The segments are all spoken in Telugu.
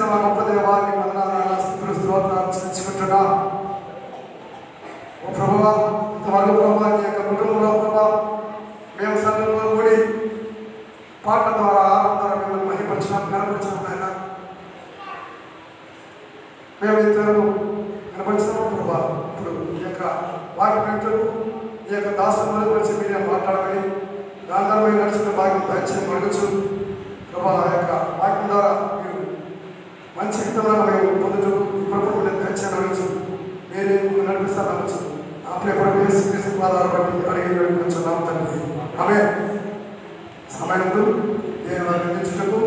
మా గొప్ప దేవాన్ని వందనాలు స్థుతులు స్తోత్రాలు చెల్లించుకుంటున్నా ఓ ప్రభువా ఇంతవరకు ప్రభా నీ యొక్క కుటుంబంలో ప్రభా మేము సంఘంలో కూడి పాటల ద్వారా ఆరాధన ద్వారా మిమ్మల్ని మహిపరిచినాం కనపరిచినాం నాయన మేము ఇంతవరకు కనపరిచినాము ప్రభా ఇప్పుడు ఈ యొక్క వాక్య వ్యక్తులు ఈ యొక్క దాసములు గురించి మీరే మాట్లాడమని దాని ద్వారా మీరు నడుచుకున్న భాగ్యం దయచేసి అడగచ్చు ప్రభా ఆ యొక్క వాక్యం ద్వారా మీరు మంచి విధంగా మేము పొందుతూ ఇప్పుడు కూడా దయచేసి అడగచ్చు మీరే ముందు నడిపిస్తారు అనొచ్చు అప్పుడే కూడా వేసి వేసి పాదాలు బట్టి అడిగి వేడుకుంటున్నాం తండ్రి ఆమె సమయం నేను అందించుటకు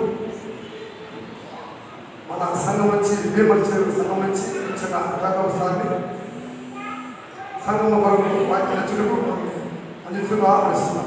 మన సంఘం వచ్చి విమర్శలు సంఘం వచ్చి చిన్న రకం సంఘం వరకు వాక్యం నచ్చుటకు అందించుకు ఆహ్వానిస్తున్నాం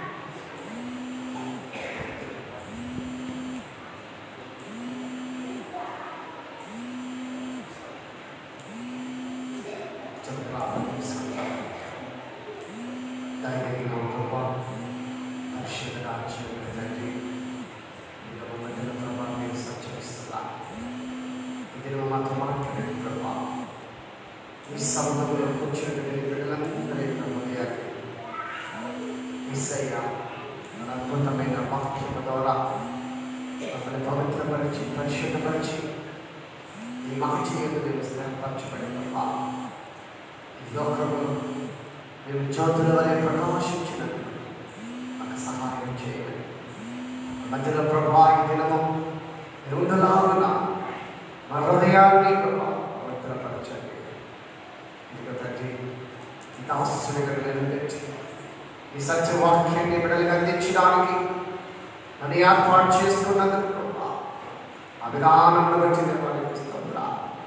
అద్భుతమైన వాక్యము ద్వారా మమ్మల్ని పవిత్రపరిచి పరిశుద్ధపరిచి ఈ మాట చేయదు మేము స్థిరపరచబడి తప్ప ఈ లోకము మేము జ్యోతుల వలె ప్రకాశించినట్టు మాకు సహాయం చేయమని మధ్యలో ప్రభా ఈ దినము రెండులాగున మా హృదయాన్ని ప్రభా పవిత్రపరచండి ఇదిగో తండ్రి ఈ దాసునిగా నిలబెట్టి ఈ సత్యవాక్యాన్ని బిడ్డలకు అందించడానికి నన్ను ఏర్పాటు చేసుకున్నందుకు ప్రభా ఆ విధానంలో వచ్చింది వాళ్ళకి స్తోత్ర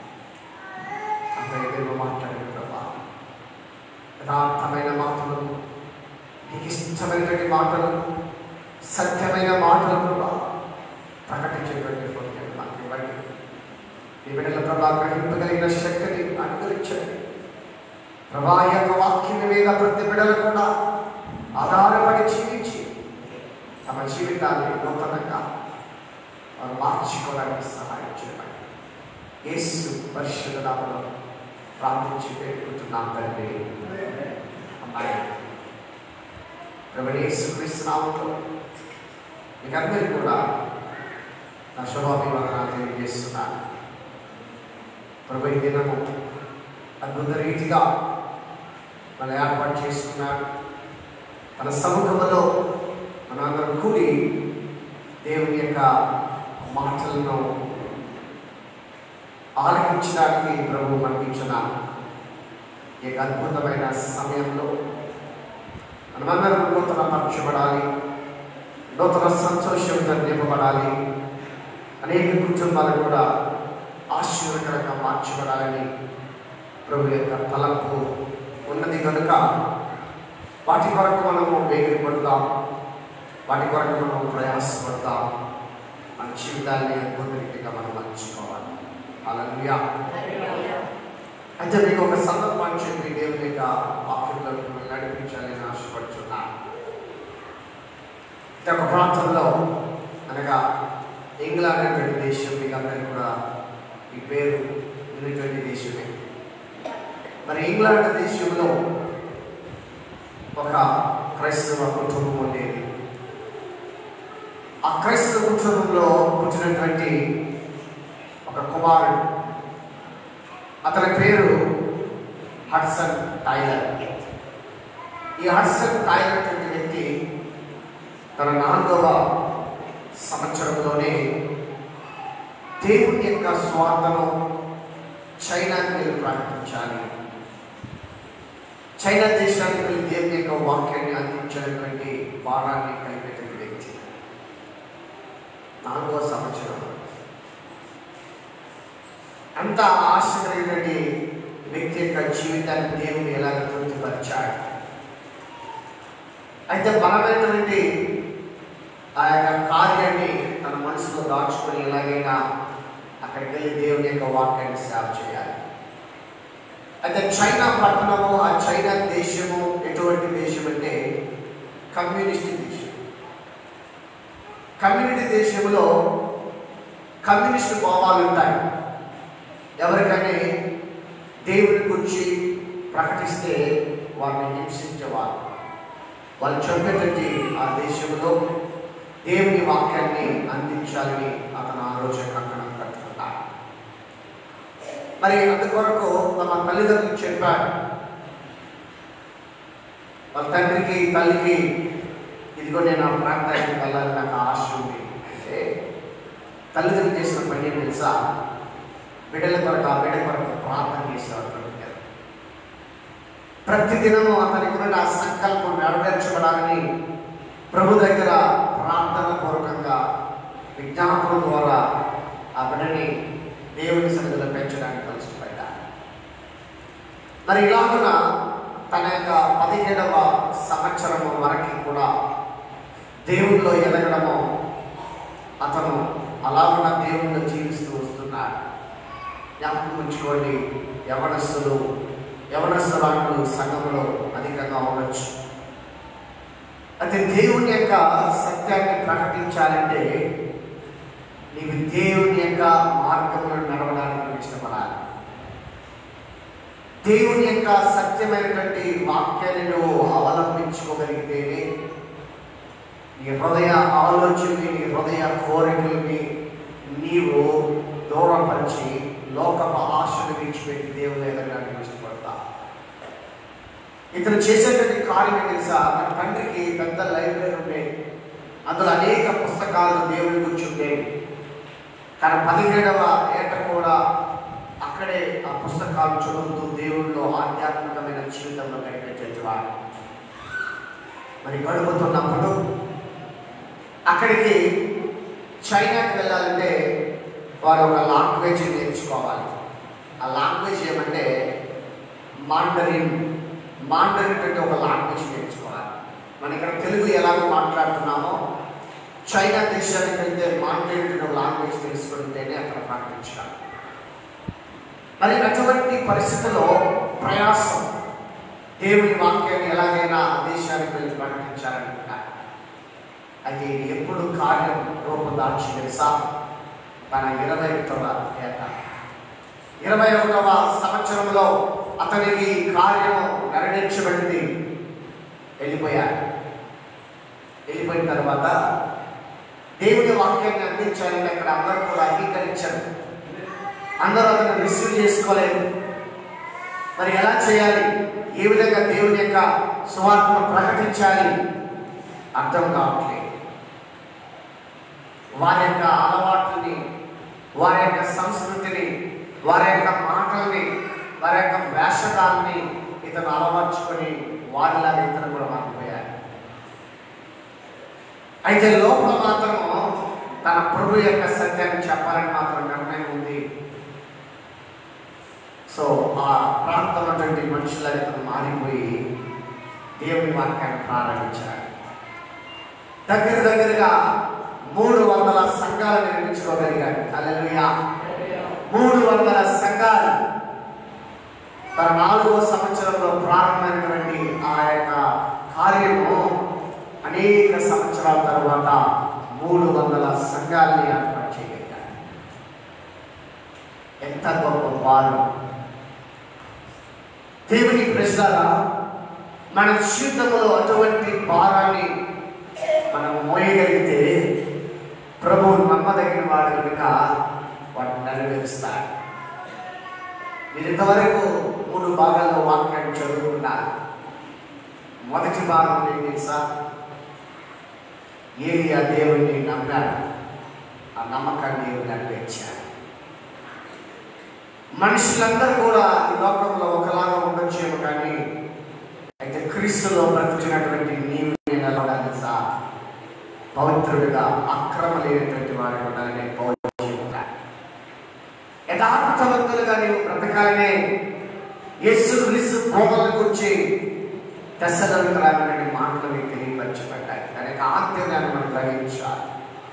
అక్కడ ఏదేమో మాట్లాడే ప్రభా యథార్థమైన మాటలు నీకు ఇష్టమైనటువంటి మాటలు సత్యమైన మాటలు ప్రభా ప్రకటించేటువంటి హృదయం నాకు ఇవ్వండి ఈ బిడ్డల ప్రభా గ్రహింపగలిగిన శక్తిని అనుగ్రహించండి ప్రభా ఈ యొక్క వాక్యం మీద ప్రతి బిడ్డలు కూడా ఆధారపడి జీవించి తమ జీవితాన్ని నూతనంగా వారు మార్చుకోవడానికి సహాయం చేయండి యేసు పరిశుద్ధ నామములో ప్రార్థించి పెట్టుకుంటున్నాం తండ్రి అమ్మాయి ప్రభు యేసు క్రీస్తు నామంలో మీకు అందరికీ కూడా నా శుభాభివందనాలు తెలియజేస్తున్నాను ప్రభు ఈ దినము అద్భుత రీతిగా మన ఏర్పాటు చేసుకున్నాడు తన సముఖంలో మనందరం కూడి దేవుని యొక్క మాటలను ఆలకించడానికి ప్రభు మనకిచ్చిన ఈ యొక్క అద్భుతమైన సమయంలో మనమందరం నూతన పరచబడాలి నూతన సంతోషంతో నింపబడాలి అనేక కుటుంబాలు కూడా ఆశీర్వకరంగా మార్చబడాలని ప్రభు యొక్క తలంపు ఉన్నది కనుక వాటి కొరకు మనము వేగిరి పడతాం వాటి కొరకు మనం ప్రయాసపడతాం మన జీవితాన్ని అద్భుత రీతిగా మనం మలుచుకోవాలి అలా అయితే మీకు ఒక సందర్భాన్ని చెప్పి దేవుని యొక్క వాక్యంలో మిమ్మల్ని నడిపించాలని ఆశపడుతున్నాను ఈ యొక్క ప్రాంతంలో అనగా ఇంగ్లాండ్ అనేటువంటి దేశం మీకు అందరికీ కూడా ఈ పేరు ఉన్నటువంటి దేశమే మరి ఇంగ్లాండ్ దేశంలో ఒక క్రైస్తవ కుటుంబం ఉండేది ఆ క్రైస్తవ కుటుంబంలో పుట్టినటువంటి ఒక కుమారుడు అతని పేరు హడ్సన్ టైలర్ ఈ హడ్సన్ టైలర్ అనే వ్యక్తి తన నాలుగవ సంవత్సరంలోనే దేవుని యొక్క స్వార్థను చైనాకి వెళ్ళి ప్రకటించాలి చైనా దేశానికి వెళ్ళి దేవుని యొక్క వాక్యాన్ని అందించినటువంటి భారాన్ని కలిపేటువంటి వ్యక్తి నాలుగవ సంవత్సరం అంత ఆశ కలిగినటువంటి వ్యక్తి యొక్క జీవితాన్ని దేవుడు ఎలాగ తృప్తిపరిచాడు అయితే బలమైనటువంటి ఆ యొక్క కార్యాన్ని తన మనసులో దాచుకొని ఎలాగైనా అక్కడికి వెళ్ళి దేవుని యొక్క వాక్యాన్ని సేవ చేయాలి అయితే చైనా పట్టణము ఆ చైనా దేశము ఎటువంటి దేశం అంటే కమ్యూనిస్ట్ దేశం కమ్యూనిటీ దేశంలో కమ్యూనిస్ట్ భావాలు ఉంటాయి ఎవరికైనా దేవుని గురించి ప్రకటిస్తే వారిని హింసించేవారు వాళ్ళు చెప్పేటట్టు ఆ దేశంలో దేవుని వాక్యాన్ని అందించాలని అతను ఆ రోజు కంకణం కట్టుకున్నాడు మరి అందుకొరకు తమ తల్లిదండ్రులు చెప్పాడు వాళ్ళ తండ్రికి తల్లికి ఇదిగో నేను ఆ ప్రాంతానికి వెళ్ళాలని నాకు ఆశ ఉంది అంటే తల్లిదండ్రులు చేసిన పని ఏం తెలుసా బిడ్డల కొరకు ఆ బిడ్డ కొరకు ప్రార్థన చేసేవారు ప్రభుత్వం. ప్రతి దినము అతనికి ఉన్న ఆ సంకల్పం నెరవేర్చబడాలని ప్రభు దగ్గర ప్రార్థన పూర్వకంగా విజ్ఞాపన ద్వారా ఆ బిడ్డని దేవుని సన్నిధిలో పెంచడానికి కలిసిపోయాడు మరి ఇలాగున తన యొక్క పదిహేడవ సంవత్సరం వరకు కూడా దేవుల్లో ఎదగడము అతను అలాగున దేవుల్లో జీవిస్తూ వస్తున్నాడు జ్ఞాపకం ఉంచుకోండి యవనస్తులు యవనస్తురాలు సంఘంలో అధికంగా ఉండొచ్చు అయితే దేవుని యొక్క సత్యాన్ని ప్రకటించాలంటే నీవు దేవుని యొక్క మార్గంలో నడవడానికి నువ్వు ఇష్టపడాలి దేవుని యొక్క సత్యమైనటువంటి వాక్యాన్ని నువ్వు అవలంబించుకోగలిగితేనే నీ హృదయ ఆలోచనని నీ హృదయ కోరికల్ని నీవు దూరపరిచి లోకపు ఆశను విడిచిపెట్టి దేవుని ఎదగడానికి ఇష్టపడతా ఇతను చేసేటువంటి కార్యం ఏంటి తెలుసా తన తండ్రికి పెద్ద లైబ్రరీ ఉండేది అందులో అనేక పుస్తకాలు దేవుని గురించి ఉండేవి తన పదిహేడవ ఏట కూడా అక్కడే ఆ పుస్తకాలు చదువుతూ దేవుల్లో ఆధ్యాత్మికమైన జీవితంలో గడిపేటేవాడు మరి గడుపుతున్నప్పుడు అక్కడికి చైనాకి వెళ్ళాలంటే వారు ఒక లాంగ్వేజ్ నేర్చుకోవాలి ఆ లాంగ్వేజ్ ఏమంటే మాండరిన్ మాండరిన్ అంటే ఒక లాంగ్వేజ్ నేర్చుకోవాలి మన ఇక్కడ తెలుగు ఎలాగో మాట్లాడుతున్నామో చైనా దేశానికి వెళ్తే మాండరిన్ అనే లాంగ్వేజ్ తెలుసుకుంటేనే అక్కడ ప్రకటించాలి మరి అటువంటి పరిస్థితుల్లో ప్రయాసం దేవుని వాక్యాన్ని ఎలాగైనా ఆ దేశానికి వెళ్ళి ప్రకటించాలనుకుంటారు అయితే ఇది ఎప్పుడు కార్యం రూపం దాల్చి తెలుసా తన ఇరవై ఒకటవ ఏట ఇరవై ఒకటవ సంవత్సరంలో అతనికి కార్యము నెరవేర్చబడింది వెళ్ళిపోయాడు వెళ్ళిపోయిన తర్వాత దేవుని వాక్యాన్ని అందించాలని అక్కడ అందరూ కూడా అంగీకరించారు అందరూ అతను రిసీవ్ చేసుకోలేదు మరి ఎలా చేయాలి ఏ విధంగా దేవుని యొక్క సువార్తను ప్రకటించాలి అర్థం కావట్లేదు వారి యొక్క అలవాట్లని వారి యొక్క సంస్కృతిని వారి యొక్క మాటల్ని వారి యొక్క వేషకాలని ఇతను అలవర్చుకొని వారిలాగా ఇతను కూడా మారిపోయాడు అయితే లోపల మాత్రము తన ప్రభు యొక్క సత్యాన్ని చెప్పాలని మాత్రం నిర్ణయం ఉంది సో ఆ ప్రాంతం అటువంటి మనుషుల ఇతను మారిపోయి దేవుని వాక్యాన్ని ప్రారంభించాడు దగ్గర దగ్గరగా మూడు వందల సంఘాలు నిర్మించుకోగలిగాడు అలలుయా మూడు వందల సంఘాలు తన నాలుగో సంవత్సరంలో ప్రారంభమైనటువంటి ఆ యొక్క కార్యము అనేక సంవత్సరాల తర్వాత మూడు వందల సంఘాలని ఏర్పాటు చేయగలిగాడు ఎంత గొప్ప వారు దేవుని ప్రశ్నలా మన జీవితంలో అటువంటి భారాన్ని మనం మోయగలిగితే ప్రభువు నమ్మదగిన వాడు కనుక వాటిని నెరవేరుస్తాడు మీరు ఇంతవరకు మూడు భాగాల్లో వాక్యాన్ని చదువుకున్నారు మొదటి భాగం ఏం తెలుసా ఏలియా దేవుణ్ణి నమ్మాడు ఆ నమ్మకాన్ని దేవుడు నెరవేర్చాడు మనుషులందరూ కూడా ఈ లోకంలో ఒకలాగా ఉండొచ్చేమో కానీ అయితే క్రీస్తులో బ్రతికినటువంటి నీవు నేను ఎలా ఉండాలి తెలుసా పవిత్రుడిగా అక్రమ లేనటువంటి వారు ఉండాలని పౌరులు చెబుతాడు. యథార్థవంతులుగా నీవు బ్రతకాలనే యేసు క్రీస్తు బోధనకు వచ్చి దశలకు రావాలని మాటలు మీకు తెలియపరచబడ్డాయి దాని యొక్క ఆత్మీయాన్ని మనం గ్రహించాలి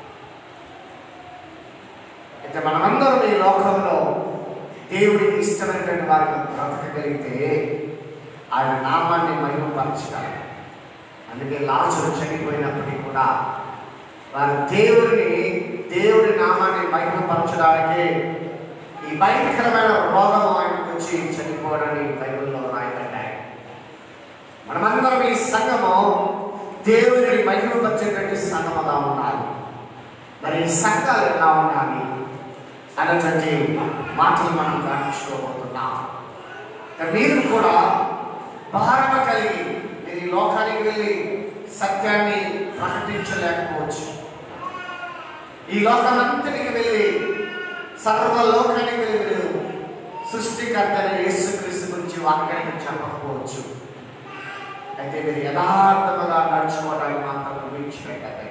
అయితే మనమందరం ఈ లోకంలో దేవుడికి ఇష్టమైనటువంటి వారిని బ్రతకగలిగితే ఆయన నామాన్ని మహిమపరచగలరు అందుకే లాజరు చనిపోయినప్పటికీ కూడా వారు దేవుడిని దేవుడి నామాన్ని మహిమపరచడానికి ఈ భయంకరమైన రోగం ఆయనకు వచ్చి చనిపోవడని బైబిల్లో రాయబడ్డాయి మనమందరం ఈ సంఘము దేవుడిని మహిమపరిచేటువంటి సంఘముగా ఉండాలి మరి ఈ సంఘాలు ఎలా ఉండాలి అనేటువంటి మాటలు మనం గ్రహించుకోబోతున్నాం ఇక మీరు కూడా భారమ కలిగి మీరు ఈ లోకానికి వెళ్ళి సత్యాన్ని ప్రకటించలేకపోవచ్చు ఈ లోకమంతటికి వెళ్ళి సర్వ లోకానికి వెళ్ళి మీరు సృష్టికర్త యేసుక్రీస్తు గురించి వాక్యాన్ని చెప్పకపోవచ్చు అయితే మీరు యథార్థముగా నడుచుకోవడానికి మాత్రం విడిచిపెట్టకండి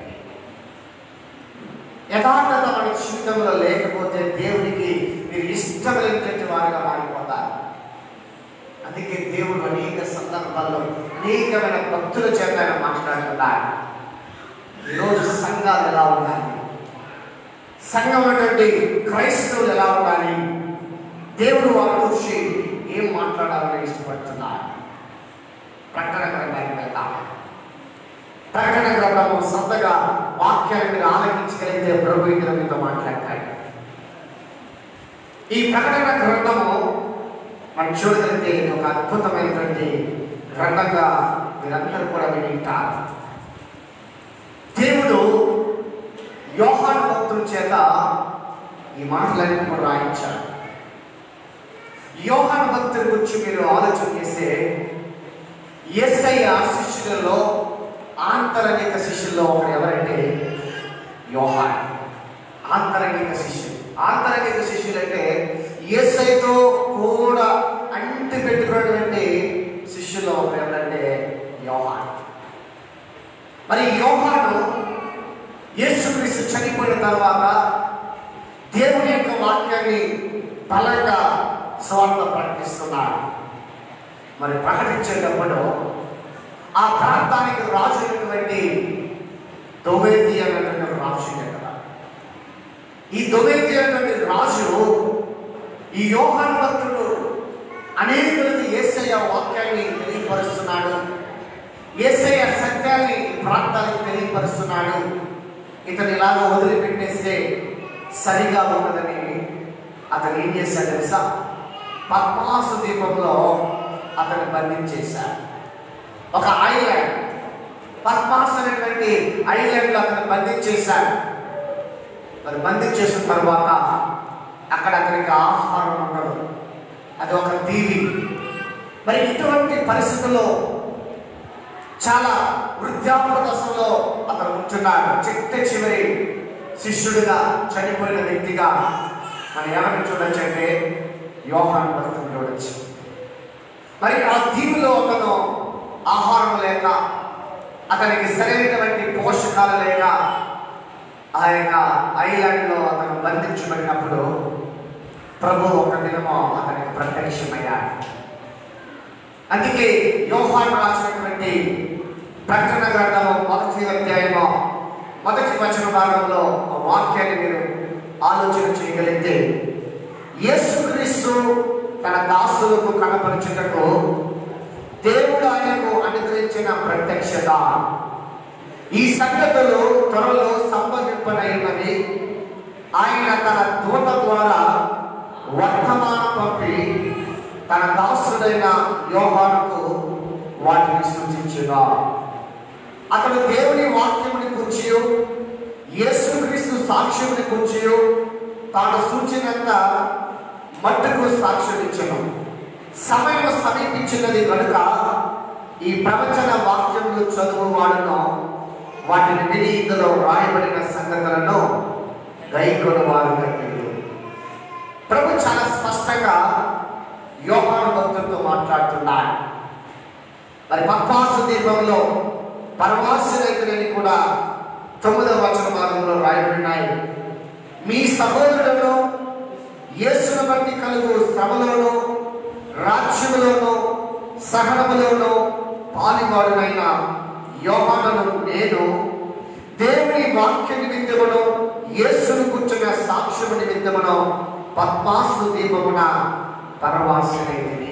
యథార్థత మన జీవితంలో లేకపోతే దేవునికి మీరు ఇష్టమైనటువంటి వారుగా మారిపోతారు అందుకే దేవుడు అనేక సందర్భాల్లో అనేకమైన భక్తుల చేత ఆయన మాట్లాడుతున్నారు ఈరోజు సంఘాలు ఎలా ఉండాలి సంఘం ఉన్నటువంటి క్రైస్తవులు ఎలా ఉండాలి దేవుడు వారి గురించి ఏం మాట్లాడాలని ఇష్టపడుతున్నారు ప్రకటన గ్రంథానికి వెళ్తాం ప్రకటన గ్రంథము సొంతగా వాక్యాన్ని మీరు ఆలకించగలిగితే ప్రభు ఇందులో మీతో మాట్లాడతాడు ఈ ప్రకటన గ్రంథము మనం చూడగలిగితే ఇది ఒక అద్భుతమైనటువంటి గ్రంథంగా మీరందరూ కూడా వింటారు దేవుడు యోహాను భక్తుల చేత ఈ మాటలన్నీ కూడా రాయించాడు యోహాను భక్తుల గురించి మీరు ఆలోచన చేస్తే ఎస్ఐ శిష్యులలో ఆంతరంగిక శిష్యుల్లో ఒకడు ఎవరంటే యోహాన్ ఆంతరంగిక శిష్యులు ఆంతరంగిక శిష్యులు అంటే ఎస్ఐతో కూడా అంటి పెట్టుకున్నటువంటి శిష్యుల్లో ఒకడు ఎవరంటే యోహాన్ మరి యోహాను యేసుక్రీస్తు చనిపోయిన తర్వాత దేవుని యొక్క వాక్యాన్ని బలంగా స్వార్థ ప్రకటిస్తున్నాడు మరి ప్రకటించేటప్పుడు ఆ ప్రాంతానికి రాజు అయినటువంటి దొబేది అనేటువంటి రాజు కదా ఈ దొబేది అనేటువంటి రాజు ఈ యోహాన్ భక్తుడు అనేకులకు ఏసయ్య వాక్యాన్ని తెలియపరుస్తున్నాడు ఏసయ్య సత్యాన్ని ఈ ప్రాంతానికి తెలియపరుస్తున్నాడు ఇతను ఇలాగ వదిలిపెట్టేస్తే సరిగా ఉండదని అతను ఏం చేశాడు తెలుసా పద్మాసు దీపంలో అతను బంధించేశాడు ఒక ఐలాండ్ పద్మాస్ అనేటువంటి ఐలాండ్లో అతను బంధించేశాడు మరి బంధించేసిన తర్వాత అక్కడ అతనికి ఆహారం ఉండదు అది ఒక దీవి మరి ఇటువంటి పరిస్థితుల్లో చాలా వృద్ధాప్య దశలో అతను ఉంటున్నాడు చిట్ట చివరి శిష్యుడిగా చనిపోయిన వ్యక్తిగా మనం ఎవరిని చూడొచ్చు అంటే యోహాను భక్తుని చూడొచ్చు మరి ఆ దీవిలో అతను ఆహారం లేక అతనికి సరైనటువంటి పోషకాలు లేక ఆ యొక్క ఐలాండ్లో అతను బంధించబడినప్పుడు ప్రభు ఒక దినము అతనికి ప్రత్యక్షమయ్యాడు అందుకే యోహాను రాసినటువంటి ప్రకటన గ్రంథము మొదటి అధ్యాయము మొదటి వచన భాగంలో ఆ వాక్యాన్ని మీరు ఆలోచన చేయగలిగితే యేసుక్రీస్తు తన దాసులకు కనపరచుటకు దేవుడు ఆయనకు అనుగ్రహించిన ప్రత్యక్షత ఈ సంగతులు త్వరలో సంభవింపనైనవి ఆయన తన దూత ద్వారా వర్తమానం పంపి తన దాసుడైన యోహానుకు వాటిని సూచించుగా అతడు దేవుని వాక్యముని గురించి యేసుక్రీస్తు సాక్ష్యముని గురించి తాను సూచినంత మట్టుకు సాక్ష్యం ఇచ్చను సమయం సమీపించినది కనుక ఈ ప్రవచన వాక్యములు చదువు వాడును వాటిని విని ఇందులో రాయబడిన సంగతులను గైకొను వారు కట్టింది ప్రభు చాలా స్పష్టంగా యోహాను భక్తులతో మాట్లాడుతున్నాడు మరి పద్మాసు దీపంలో పరమాసురైతులని కూడా తొమ్మిదవ వచన భాగంలో రాయబడినాయి మీ సహోదరులను యేసును బట్టి కలుగు శ్రమలోను రాజ్యములోను సహనములోను పాలివాడునైన యోహానను నేను దేవుని వాక్య నిమిత్తమును యేసును కూర్చున్న సాక్ష్యము నిమిత్తమును పద్మాసు దీపమున పరవాసులైనది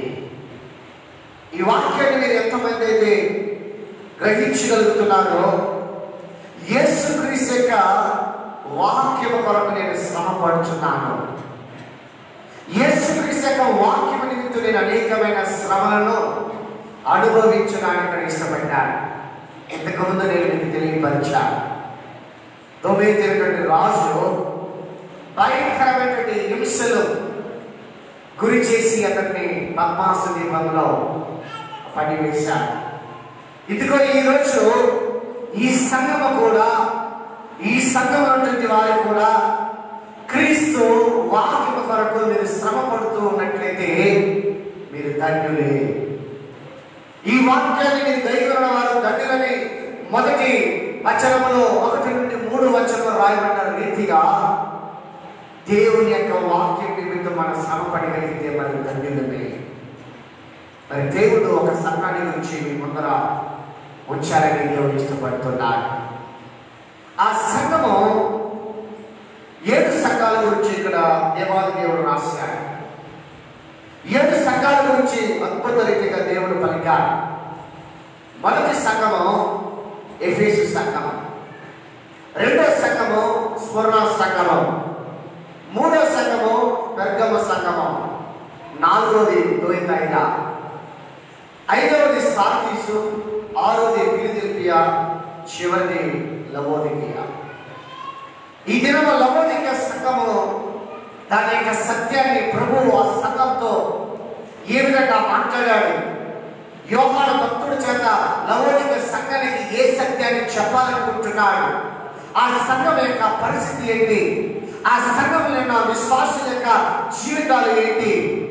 ఈ వాక్యాన్ని మీరు ఎంతమంది అయితే గ్రహించగలుగుతున్నారో యేసుక్రీస్తు యొక్క వాక్యము కొరకు నేను శ్రమ పడుచున్నాను యేసుక్రీస్తు యొక్క వాక్యము నిమిత్తం నేను అనేకమైన శ్రమలను అనుభవించడానికి నేను ఇష్టపడ్డాను ఇంతకుముందు నేను మీకు తెలియపరిచాను తొమ్మిది రాజు భయంకరమైనటువంటి హింసలు గురి చేసి అతన్ని పద్మాసు దీపంలో పడివేశాడు ఇదిగో ఈరోజు ఈ సంఘము కూడా ఈ సంఘం ఉన్నటువంటి వారు కూడా క్రీస్తు వాక్యము కొరకు మీరు శ్రమ పడుతూ ఉన్నట్లయితే మీరు ధన్యులే ఈ వాక్యాన్ని మీరు దైవమైన వారు ధన్యులని మొదటి వచనములో ఒకటి నుండి మూడు వచనంలో రాయబడిన రీతిగా దేవుని యొక్క వాక్యం నిమిత్తం మనం శ్రమ పడగలిగితే మనం ధన్యులమే మరి దేవుడు ఒక సంఘాన్ని గురించి మీ ముందర ఉంచాలని దేవుడు ఇష్టపడుతున్నాడు ఆ సంఘము ఏడు సంఘాల గురించి ఇక్కడ దేవాది దేవుడు రాశాడు ఏడు సంఘాల గురించి అద్భుత రీతిగా దేవుడు పలికాడు మొదటి సంఘము ఎఫేసు సంఘము రెండో సంఘము స్వర్ణ సంఘము మూడో సంఘము పెర్గమ సంఘము నాలుగోది దోయితైన ఐదవది సార్తీసు ఆరోది ఫిలిదిల్పియా చివరిది లవోదికియా ఈ దినము లవోదిక సంఘము దాని యొక్క సత్యాన్ని ప్రభువు ఆ సంఘంతో ఏ విధంగా మాట్లాడాడు యోహాన భక్తుడి చేత లవోదిక సంఘానికి ఏ సత్యాన్ని చెప్పాలనుకుంటున్నాడు ఆ సంఘం యొక్క పరిస్థితి ఏంటి ఆ సంఘంలో ఉన్న విశ్వాసుల యొక్క జీవితాలు ఏంటి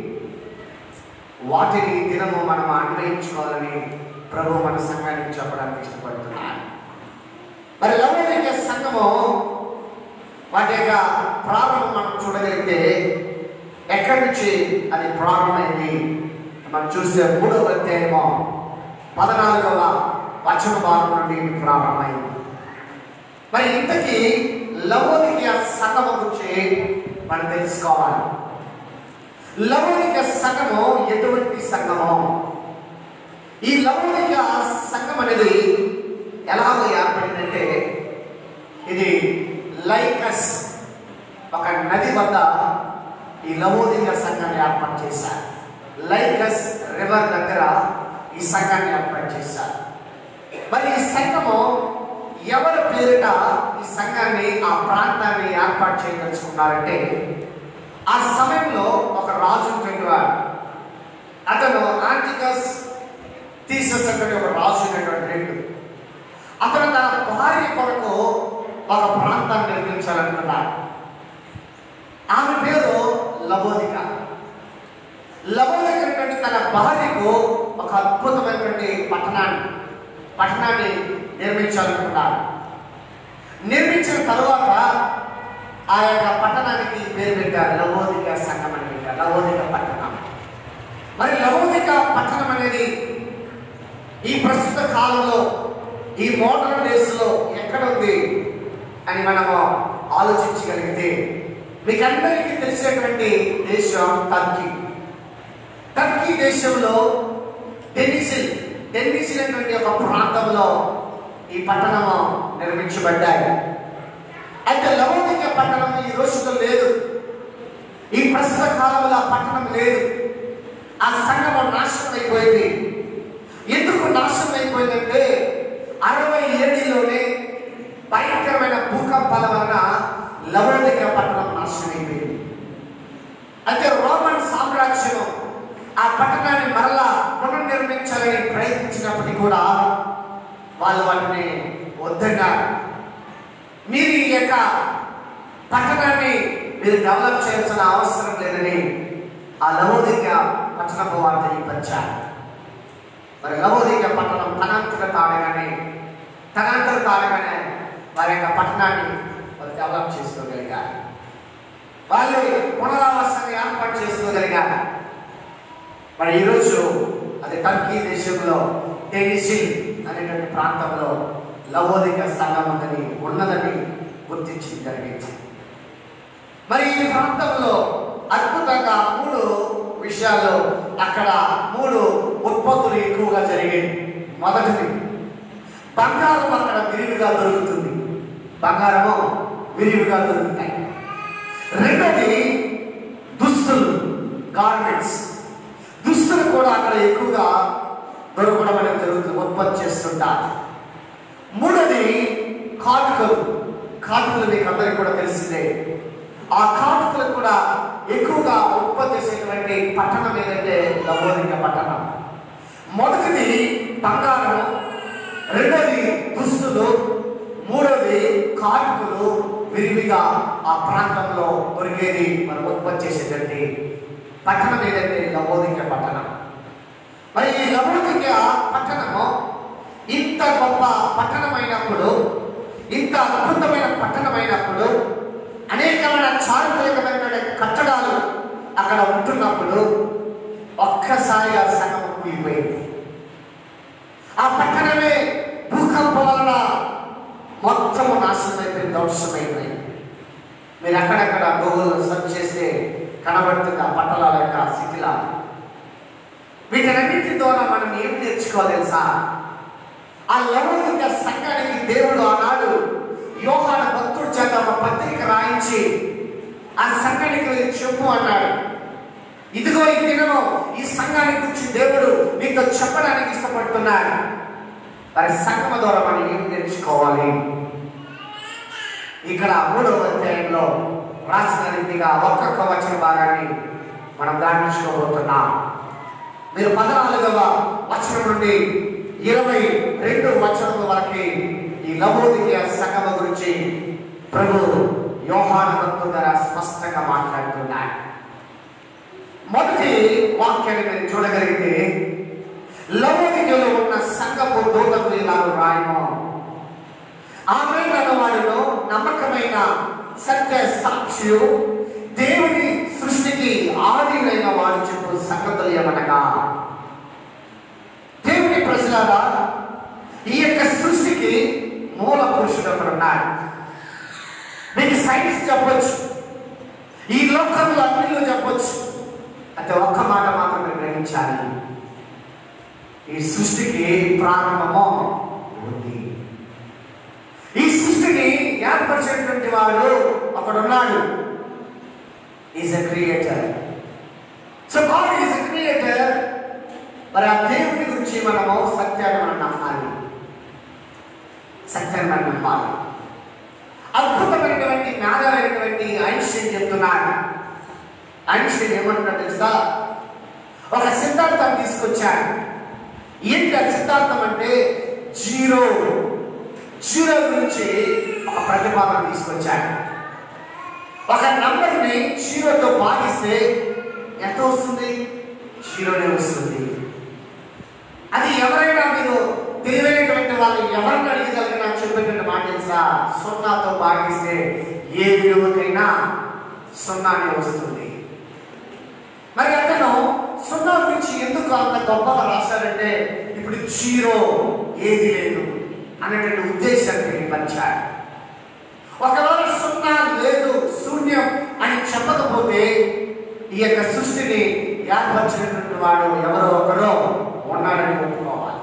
వాటిని ఈ దినము మనం అన్వయించుకోవాలని ప్రభు మన సంఘానికి చెప్పడానికి ఇష్టపడుతున్నాడు మరి లవోదిక సంఘము వాటి యొక్క ప్రారంభం మనం చూడగలిగితే ఎక్కడి నుంచి అది ప్రారంభమైంది మనం చూస్తే మూడవ అధ్యాయము పద్నాలుగవ వచన భాగం నుండి ఇది ప్రారంభమైంది మరి ఇంతకీ లవోదిక సంఘము గురించి మనం తెలుసుకోవాలి లవోదిక సంఘము ఎటువంటి సంఘము ఈ లవోదిక సంఘం అనేది ఎలాగో ఏర్పడిందంటే ఇది లైకస్ ఒక నది వద్ద ఈ లవోదిక సంఘాన్ని ఏర్పాటు చేశారు లైకస్ రివర్ దగ్గర ఈ సంఘాన్ని ఏర్పాటు చేశారు మరి ఈ సంఘము ఎవరి పేరిట ఈ సంఘాన్ని ఆ ప్రాంతాన్ని ఏర్పాటు చేయదలుచుకున్నారంటే ఆ సమయంలో ఒక రాజు ఉండేవాడు అతను ఆంటికస్ తీసేసినటువంటి ఒక రాజు ఉన్నటువంటి రెండు అతను తన భార్య కొరకు ఒక ప్రాంతాన్ని నిర్మించాలనుకున్నాడు ఆమె పేరు లబోదిక లబోదిక అనేటువంటి తన భార్యకు ఒక అద్భుతమైనటువంటి పట్టణాన్ని పట్టణాన్ని నిర్మించాలనుకున్నాడు నిర్మించిన తరువాత ఆ యొక్క పట్టణానికి పేరు పెట్టారు లవోదిక సంఘం అని పెట్టారు లవోదిక పట్టణం మరి లవోదిక పట్టణం అనేది ఈ ప్రస్తుత కాలంలో ఈ మోడర్న్ డేస్లో ఎక్కడ ఉంది అని మనము ఆలోచించగలిగితే మీకు అందరికీ తెలిసినటువంటి దేశం టర్కీ టర్కీ దేశంలో డెన్నిసిల్ డెన్నిసిల్ అనేటువంటి ఒక ప్రాంతంలో ఈ పట్టణము నిర్మించబడ్డాయి అయితే లవోదిక పట్టణం ఈ రోజుతో లేదు ఈ ప్రస్తుత కాలంలో ఆ పట్టణం లేదు ఆ సంఘం నాశనం అయిపోయింది ఎందుకు నాశనం అయిపోయిందంటే అరవై ఏడులోనే భయంకరమైన భూకంపాల వలన లవోదిక పట్టణం నాశనం అయిపోయింది అయితే రోమన్ సామ్రాజ్యం ఆ పట్టణాన్ని మరలా పునర్నిర్మించాలని ప్రయత్నించినప్పటికీ కూడా వాళ్ళు వాటిని వద్దన్నారు మీరు ఈ యొక్క పట్టణాన్ని మీరు డెవలప్ చేయాల్సిన అవసరం లేదని ఆ లవోదిక పట్టణపు వారు తెలియపరిచారు మరి లవోదిక పట్టణం తనంతట తాడగానే తనంతట తాడగానే వారి యొక్క పట్టణాన్ని వారు డెవలప్ చేసుకోగలిగారు వాళ్ళు పునరావాసాన్ని ఏర్పాటు చేసుకోగలిగారు మరి ఈరోజు అది టర్కీ దేశంలో టెనిసిల్ అనేటువంటి ప్రాంతంలో లవోదిక సంఘం ఉందని ఉన్నదని గుర్తించి జరిగింది మరి ఈ ప్రాంతంలో అద్భుతంగా మూడు విషయాలు అక్కడ మూడు ఉత్పత్తులు ఎక్కువగా జరిగాయి మొదటిది బంగారం అక్కడ విరివిగా దొరుకుతుంది బంగారము విరివిగా దొరుకుతాయి రెండోది దుస్తులు గార్మెంట్స్ దుస్తులు కూడా అక్కడ ఎక్కువగా దొరకడం అనేది జరుగుతుంది ఉత్పత్తి చేస్తుంటారు మూడోది కాటుకలు కాటుకలు మీకు అందరికీ కూడా తెలిసిందే ఆ కాటుకలు కూడా ఎక్కువగా ఉత్పత్తి చేసేటువంటి పట్టణం ఏదంటే లవోదిక పట్టణం మొదటిది బంగారం రెండోది దుస్తులు మూడోది కాటుకలు విరివిగా ఆ ప్రాంతంలో దొరికేది మనం ఉత్పత్తి చేసేటువంటి పట్టణం ఏదంటే లవోదిక పట్టణం మరి ఈ లవోదిక పట్టణము ఇంత గొప్ప పట్టణమైనప్పుడు ఇంత అద్భుతమైన పట్టణమైనప్పుడు అనేకమైన చారిత్రకమైన కట్టడాలు అక్కడ ఉంటున్నప్పుడు ఒక్కసారిగా సంగం కూలిపోయింది ఆ పట్టణమే భూకంపం వలన మొత్తము నాశనం అయిపోయింది ధ్వంసమైపోయింది మీరు అక్కడక్కడ గూగుల్ సెర్చ్ చేస్తే కనబడుతుంది ఆ పట్టణాల యొక్క శిథిలాలు వీటన్నిటి ద్వారా మనం ఏం నేర్చుకోవాలి తెలుసా ఆ లౌకిక సంఘానికి దేవుడు ఆనాడు యోహాన భక్తుడి చేత ఒక పత్రిక రాయించి ఆ సంఘానికి వెళ్ళి చెప్పు అన్నాడు ఇదిగో ఈ దినము ఈ సంఘానికి గురించి దేవుడు మీతో చెప్పడానికి ఇష్టపడుతున్నాడు మరి సంఘం ద్వారా మనం ఏం నేర్చుకోవాలి ఇక్కడ మూడవ అధ్యాయంలో రాసిన రీతిగా ఒక్కొక్క వచన భాగాన్ని మనం ధ్యానించుకోబోతున్నాం మీరు పద్నాలుగవ వచనం నుండి ఇరవై రెండు వచనముల వరకు ఈ లవోదిక సంగమ గురించి ప్రభు యోహాన భక్తు ద్వారా స్పష్టంగా మాట్లాడుతున్నాడు మొదటి వాక్యాన్ని మీరు చూడగలిగితే లవోదికలో ఉన్న సంఘపు దూతకు ఇలాగ రాయము ఆమె వాడిలో నమ్మకమైన సత్య సాక్షియు దేవుని సృష్టికి ఆదిలైన వాడు చెప్పు సంగతులు ఏమనగా దేవుని ప్రజలారా ఈ యొక్క సృష్టికి మూల పురుషుడు ఒకడు ఉన్నాడు మీకు సైన్స్ చెప్పొచ్చు ఈ లోకంలో అన్నిలో చెప్పొచ్చు అయితే ఒక్క మాట మాత్రం మీరు గ్రహించాలి ఈ సృష్టికి ప్రారంభము ఉంది ఈ సృష్టిని ఏర్పరిచినటువంటి వాడు ఒకడున్నాడు is a creator so God is a creator మరి ఆ దేవుడి గురించి మనము సత్యాన్ని మనం నమ్మాలి సత్యాన్ని మనం నమ్మాలి అద్భుతమైనటువంటి జ్ఞానమైనటువంటి ఐన్స్టీన్ చెప్తున్నాడు ఐన్స్టీన్ ఏమంటున్నా తెలుసా ఒక సిద్ధాంతం తీసుకొచ్చాడు ఏంటి ఆ సిద్ధాంతం అంటే జీరో జీరో గురించి ఒక ప్రతిపాదన తీసుకొచ్చాడు ఒక నంబర్ని జీరోతో భాగిస్తే ఎంత వస్తుంది జీరోనే వస్తుంది అది ఎవరైనా మీరు తెలివైనటువంటి వాళ్ళు ఎవరిని అడిగగలిగినా చెప్పేటువంటి మాట తెలుసా సున్నాతో భాగిస్తే ఏ విలువకైనా సున్నానే వస్తుంది మరి అతను సున్నా గురించి ఎందుకు అంత గొప్పగా రాశాడంటే ఇప్పుడు జీరో ఏది లేదు అనేటువంటి ఉద్దేశాన్ని తెలియపరిచాడు ఒకవేళ సున్నా లేదు శూన్యం అని చెప్పకపోతే ఈ యొక్క సృష్టిని ఏర్పరిచినటువంటి వాడు ఎవరో ఒకరో ఉన్నాడని ఒప్పుకోవాలి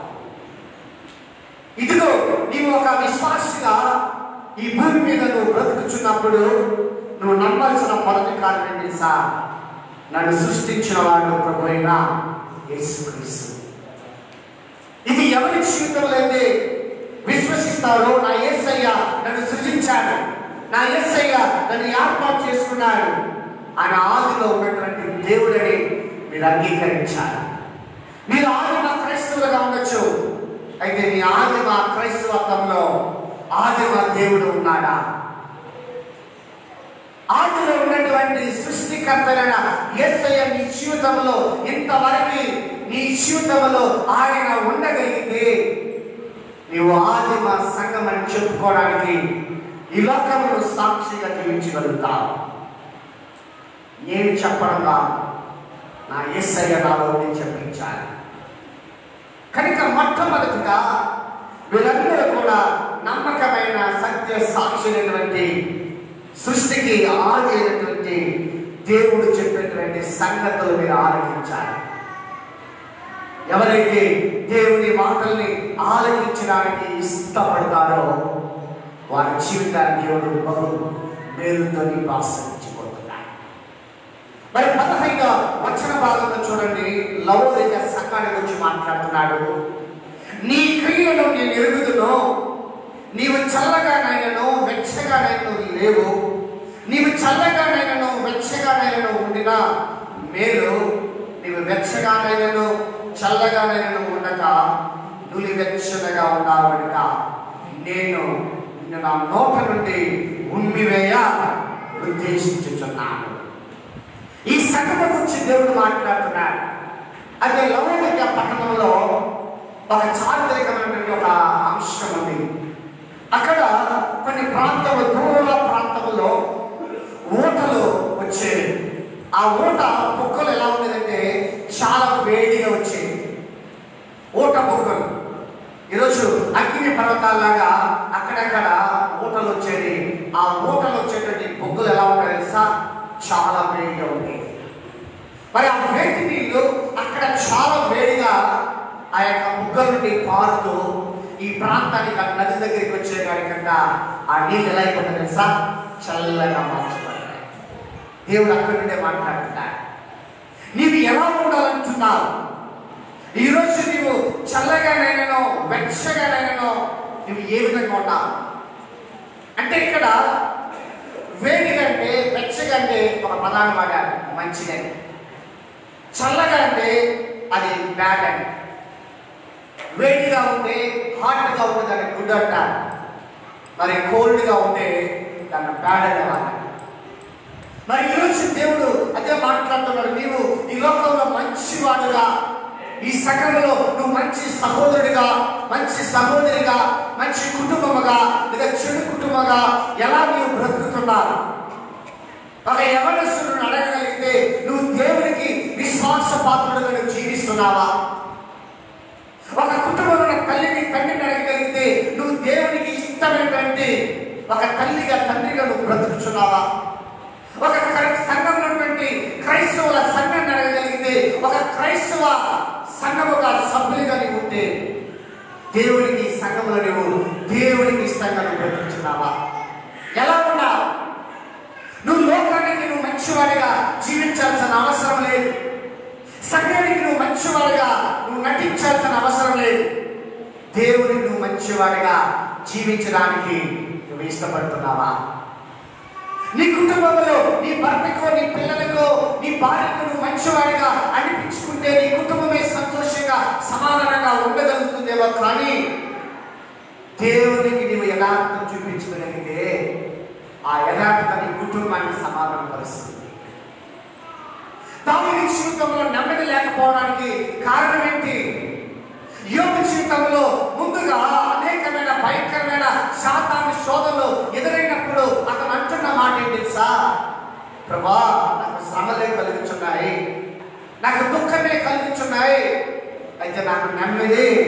ఇదిగో నీవు ఒక విశ్వాసిగా ఈ భూమి మీద నువ్వు బ్రతుకుచున్నప్పుడు నువ్వు నమ్మాల్సిన మొదటి కారణం తెలుసా నన్ను సృష్టించిన వాడు ప్రభు అయిన యేసుక్రీస్తు ఇది ఎవరి జీవితంలో అయితే విశ్వసిస్తారో నా యేసయ్య నన్ను సృజించాడు నా యేసయ్య నన్ను ఏర్పాటు చేసుకున్నాడు ఆయన ఆదిలో ఉన్నటువంటి దేవుడని మీరు అంగీకరించాలి మీరు ఆదిమ క్రైస్తవులుగా ఉండొచ్చు అయితే మీ ఆదిమ క్రైస్తవత్వంలో ఆదిమ దేవుడు ఉన్నాడా ఆదిలో ఉన్నటువంటి సృష్టికర్తలైన యేసయ్య నీ జీవితంలో ఇంతవరకు నీ జీవితంలో ఆయన ఉండగలిగితే నీవు ఆదిమ సంఘం అని చెప్పుకోవడానికి ఈ లోకంలో సాక్షిగా జీవించగలుగుతావు నేను చెప్పడం కాదు నా యేసయ్య నాలో నేను చెప్పించాలి కనుక మొట్టమొదటిగా వీళ్ళందరూ కూడా నమ్మకమైన సత్య సాక్షి అయినటువంటి సృష్టికి ఆది అయినటువంటి దేవుడు చెప్పినటువంటి సంగతులు మీరు ఆలోచించాలి ఎవరైతే దేవుని మాటల్ని ఆలకించడానికి ఇష్టపడతారో వారి జీవితాన్ని దేవుడు బహు మేలుతో నీకు ఆశ్రయించిపోతున్నాడు మరి పదహైద వచన భాగంలో చూడండి లౌలిక సంఘాన్ని గురించి మాట్లాడుతున్నాడు నీ క్రియలను నేను ఎరుగుదును నీవు చల్లగానైనను వెచ్చగానైనను లేవు నీవు చల్లగానైనను వెచ్చగానైనను ఉండినా మేలు నీవు వెచ్చగానైనను చల్లగానైనను ఉండక నులి వెచ్చనగా ఉన్నావు కనుక నేను నిన్ను నా నోట నుండి ఉమ్మివేయ ఉద్దేశించుచున్నాను ఈ సంఘటన గురించి దేవుడు మాట్లాడుతున్నాడు అదే లౌకిక పట్టణంలో ఒక చారిత్రకమైనటువంటి ఒక అంశం ఉంది అక్కడ కొన్ని ప్రాంతములు దూర ప్రాంతములో ఊటలు వచ్చేవి ఆ ఊట బుక్కలు ఎలా ఉండేదంటే చాలా వేడిగా వచ్చేది ఊట బుక్కలు ఈరోజు అగ్ని పర్వతాల్లాగా అక్కడక్కడ ఊటలు వచ్చేది ఆ ఊటలు వచ్చేటువంటి బొగ్గులు ఎలా ఉంటాయి తెలుసా చాలా వేడిగా ఉండేది మరి ఆ వేడి నీళ్లు అక్కడ చాలా వేడిగా ఆ యొక్క బుగ్గల నుండి పారుతూ ఈ ప్రాంతానికి ఆ నది దగ్గరికి వచ్చే కాడికంట ఆ నీళ్ళు ఎలా అయిపోతుంది తెలుసా చల్లగా మార్చబడ్డాయి దేవుడు అక్కడి నుండే మాట్లాడుతున్నాడు నీవు ఎలా ఉండాలంటున్నావు ఈరోజు నీవు చల్లగానైనానో వెచ్చగానైనానో నువ్వు ఏ విధంగా ఉన్నావు అంటే ఇక్కడ వేడిగా అంటే వెచ్చగా అంటే ఒక పదాన్ని వాడారు మంచిదని చల్లగా అంటే అది బ్యాడ్ అని వేడిగా ఉంటే హాట్గా ఉంటే దాన్ని గుడ్ అంటారు మరి కోల్డ్గా ఉంటే దాన్ని బ్యాడ్ అని వాడారు మరి ఈరోజు దేవుడు అదే మాట్లాడుతున్నాడు నీవు ఈ లోకంలో మంచివాడుగా ఈ సకలంలో నువ్వు మంచి సహోదరుడిగా మంచి సహోదరిగా మంచి కుటుంబముగా లేదా చెడు కుటుంబముగా ఎలా నీవు బ్రతుకుతున్నావు ఒక యవనస్తులను అడగగలిగితే నువ్వు దేవునికి విశ్వాస పాత్రుడుగా నువ్వు జీవిస్తున్నావా ఒక కుటుంబంలో తల్లిని తండ్రిని అడగగలిగితే నువ్వు దేవునికి ఇష్టమైనటువంటి ఒక తల్లిగా తండ్రిగా నువ్వు బ్రతుకుతున్నావా ఒక క్రై- సంఘంలో ఉన్నటువంటి క్రైస్తవుల సంఘాన్ని అడగగలిగితే ఒక క్రైస్తవ సంఘముగా సభ్యులుగా నీవు ఉంటే దేవునికి ఈ సంఘంలో నువ్వు దేవునికి ఇష్టంగా నువ్వు బ్రతుకుతున్నావా ఎలా ఉన్నావు నువ్వు లోకానికి నువ్వు మంచివాడిగా జీవించాల్సిన అవసరం లేదు సంఘానికి నువ్వు మంచివాడిగా నువ్వు నటించాల్సిన అవసరం లేదు దేవునికి నువ్వు మంచివాడిగా జీవించడానికి నువ్వు ఇష్టపడుతున్నావా నీ కుటుంబంలో నీ భర్తకో నీ పిల్లలకో నీ భార్యకు నువ్వు మంచివాడిగా అనిపించుకుంటే నీ కుటుంబమే సంతోషంగా సమాధానంగా ఉండగలుగుతుందేమో కానీ దేవునికి నీవు యథార్థం చూపించగలిగితే ఆ యథార్థత నీ కుటుంబాన్ని సమాధానం పరుస్తుంది దాని జీవితంలో నెమ్మది లేకపోవడానికి కారణం ఏంటి యోగ జీవితంలో ముందుగా అనేకమైన భయంకరమైన శాతాన్ని శోధనలు ఎదురైనప్పుడు అతను అంటున్న మాట ఏంటి తెలుసా ప్రభా నాకు శ్రమలే కలుగుతున్నాయి నాకు దుఃఖమే కలుగుతున్నాయి అయితే నాకు నెమ్మది లేదు.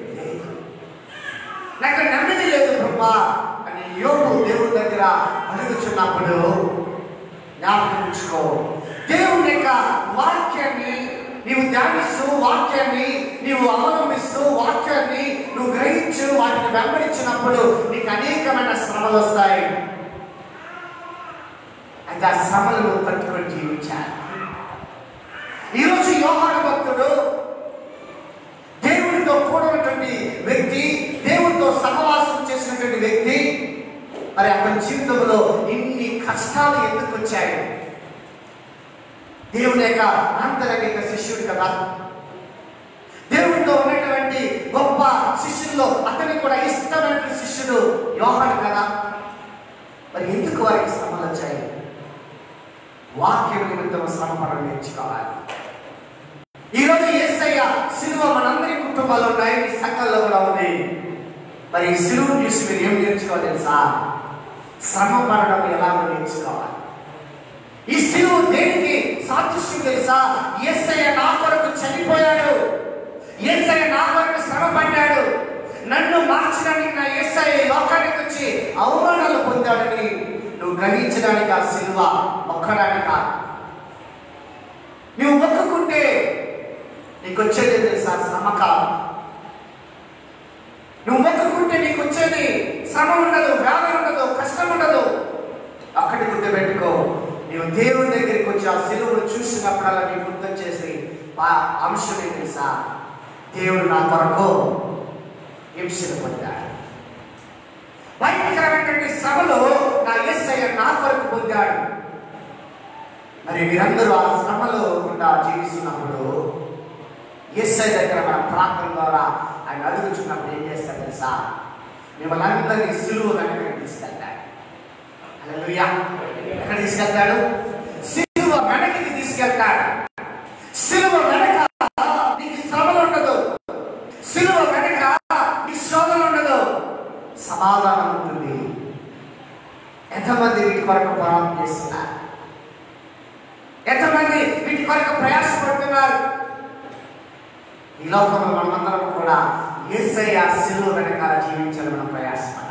నాకు నెమ్మది లేదు ప్రభా అని యోగు దేవుడి దగ్గర అడుగుచున్నప్పుడు జ్ఞాపకం ఉంచుకో దేవుని యొక్క వాక్యాన్ని నీవు ధ్యానిస్తూ వాక్యాన్ని నీవు అవలంబిస్తూ వాక్యాన్ని నువ్వు గ్రహించు వాటిని వెంబడించినప్పుడు నీకు అనేకమైన శ్రమలు వస్తాయి అయితే ఆ శ్రమలను తట్టుకొని జీవించాలి ఈరోజు యోహాన భక్తుడు దేవుడితో కూడినటువంటి వ్యక్తి దేవుడితో సహవాసం చేసినటువంటి వ్యక్తి మరి అతని జీవితంలో ఇన్ని కష్టాలు ఎందుకు వచ్చాయి దేవుని యొక్క అంతరంగిక శిష్యుడు కదా దేవుడితో ఉన్నటువంటి గొప్ప శిష్యుల్లో అతనికి కూడా ఇష్టమైన శిష్యుడు యోహాను కదా మరి ఎందుకు వారికి శ్రమలు వచ్చాయి వాక్యం నిమిత్తం శ్రమ పడడం నేర్చుకోవాలి ఈరోజు ఏసయ్య సిలువ మనందరి కుటుంబాల్లో ఉన్నాయి మీ సంఘాల్లో కూడా ఉంది మరి ఈ సిలువను చూసి మీరు ఏం నేర్చుకోవాలి తెలుసా శ్రమ పడడం ఎలా నేర్చుకోవాలి ఈ సిలువ దేనికి సాదృశ్యం తెలుసా ఏసయ్య నా కొరకు చనిపోయాడు ఏసయ్య నా కొరకు శ్రమ పడ్డాడు నన్ను మార్చడానికి నా ఏసయ్య ఈ లోకానికి వచ్చి అవమానాలు పొందాడని నువ్వు గ్రహించడానికి ఆ సిలువ ఒక్కడానికి కాదు నువ్వు మొక్కుకుంటే నీకు వచ్చేది తెలుసా శ్రమ కాదు నువ్వు మొక్కుకుంటే నీకు వచ్చేది శ్రమ ఉండదు వేదన దేవుని దగ్గరికి వచ్చి ఆ సిలువను చూసినప్పుడల్లా నీ గుర్తు చేసి ఆ అంశం ఏంటి తెలుసా దేవుడు నా కొరకు హింసను పొందాడు భయంకరమైనటువంటి శ్రమలో నా ఎస్ఐ నా కొరకు పొందాడు మరి మీరందరూ ఆ శ్రమలో గుండా జీవిస్తున్నప్పుడు ఎస్ఐ దగ్గర మన ప్రార్థన ద్వారా ఆయన అడుగుచున్నప్పుడు ఏం చేస్తాడు తెలుసా మిమ్మల్ని అందరినీ సులువు వెనక తీసుకెళ్తాడు హల్లెలూయా ఎక్కడ తీసుకెళ్తాడు సిలువ వెనక్కి తీసుకెళ్తాడు సిలువ వెనక నీకు శ్రమలు ఉండదు సిలువ వెనక నీకు శోధన ఉండదు సమాధానం ఉంటుంది ఎంతమంది వీటి కొరకు పోరాటం చేస్తున్నారు ఎంతమంది వీటి కొరకు ప్రయాసపడుతున్నారు ఈ లోకంలో మనమందరం కూడా ఏసయ్య సిలువ వెనకాల జీవించాలని మనం ప్రయాసపడాలి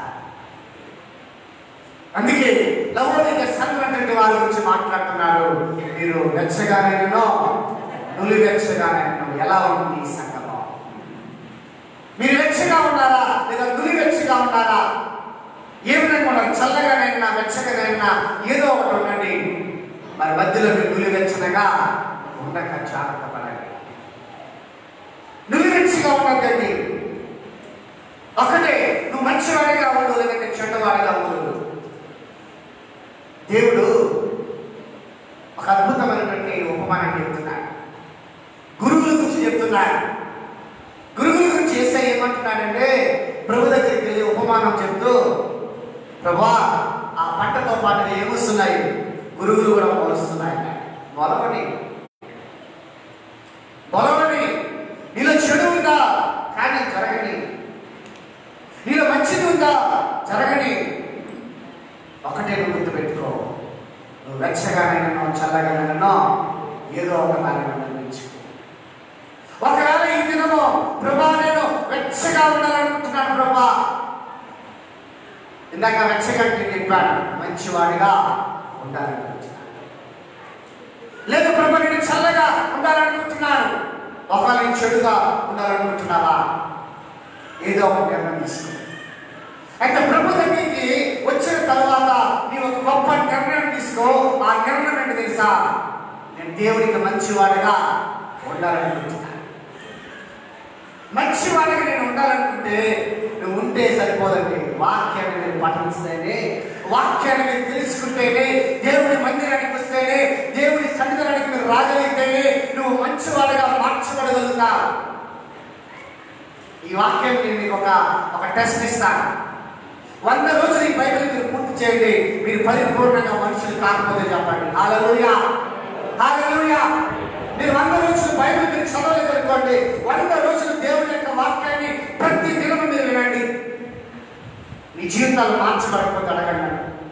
అందుకే లవోదిక సంఘటన వారి గురించి మాట్లాడుతున్నారు మీరు వెచ్చగానేనో నులి వెచ్చగానేనో ఎలా ఉంది ఈ సంఘంలో మీరు వెచ్చగా ఉన్నారా లేదా నులి వెచ్చగా ఉన్నారా ఏమైనా ఉన్నారు చల్లగానైనా వెచ్చగానైనా ఏదో ఒకటి ఉండండి మరి మధ్యలో మీరు నులి వెచ్చనగా ఉండక జాగ్రత్త పడండి నులి వెచ్చగా ఉండకండి ఒకటే నువ్వు మంచివాడిగా ఉండు లేదంటే చెడ్డవాడిగా ఉండు దేవుడు ఒక అద్భుతమైనటువంటి ఉపమానం చెప్తున్నాడు గురువుల గురించి చెప్తున్నాడు గురువుల గురించి చేస్తే ఏమంటున్నాడంటే ప్రభు దగ్గరికి వెళ్ళి ఉపమానం చెప్తూ ప్రభా ఆ పంటతో పాటు ఏమొస్తున్నాయి గురువులు కూడా మొలుస్తున్నాయి మొలవని మొలవని నీలో చెడు ఉందా కానీ జరగని నీలో మంచిది ఉందా జరగని ఒకటే నువ్వు గుర్తుపెట్టుకో నువ్వు వెచ్చగానైనా చల్లగానైనా ఏదో ఒక దాన్ని నిర్మించుకో ఒకవేళ ఈ దినము ప్రభా నేను వెచ్చగా ఉండాలనుకుంటున్నాను ప్రభా ఇందాక వెచ్చగా నేను చెప్పాను మంచివాడిగా ఉండాలనుకుంటున్నాను లేదు ప్రభా నేను చల్లగా ఉండాలనుకుంటున్నాను ఒకవేళ నేను చెడుగా ఉండాలనుకుంటున్నావా ఏదో ఒక నిర్ణయం తీసుకో అయితే ప్రభు దగ్గరికి వచ్చిన తర్వాత నీ ఒక గొప్ప నిర్ణయం తీసుకో ఆ నిర్ణయం ఏంటి తెలుసా నేను దేవునికి మంచివాడిగా ఉండాలనుకుంటున్నాను మంచివాడిగా నేను ఉండాలనుకుంటే నువ్వు ఉంటే సరిపోదండి వాక్యాన్ని నేను పఠిస్తేనే వాక్యాన్ని మీరు తెలుసుకుంటేనే దేవుడి మందిరానికి వస్తేనే దేవుడి సన్నిధానానికి మీరు రాగలిగితేనే నువ్వు మంచివాడిగా మార్చబడగలుగుతావు ఈ వాక్యం నేను మీకు ఒక ఒక టెస్ట్ ఇస్తాను వంద రోజులు ఈ బైబిల్ మీరు పూర్తి చేయండి మీరు పరిపూర్ణంగా మనుషులు కాకపోతే చెప్పండి హాలూయా హాలూయా మీరు వంద రోజులు బైబిల్ మీరు చదవలేదు అనుకోండి వంద రోజులు దేవుని యొక్క వాక్యాన్ని ప్రతి దినము మీరు వినండి మీ జీవితాలు మార్చబడకపోతే అడగండి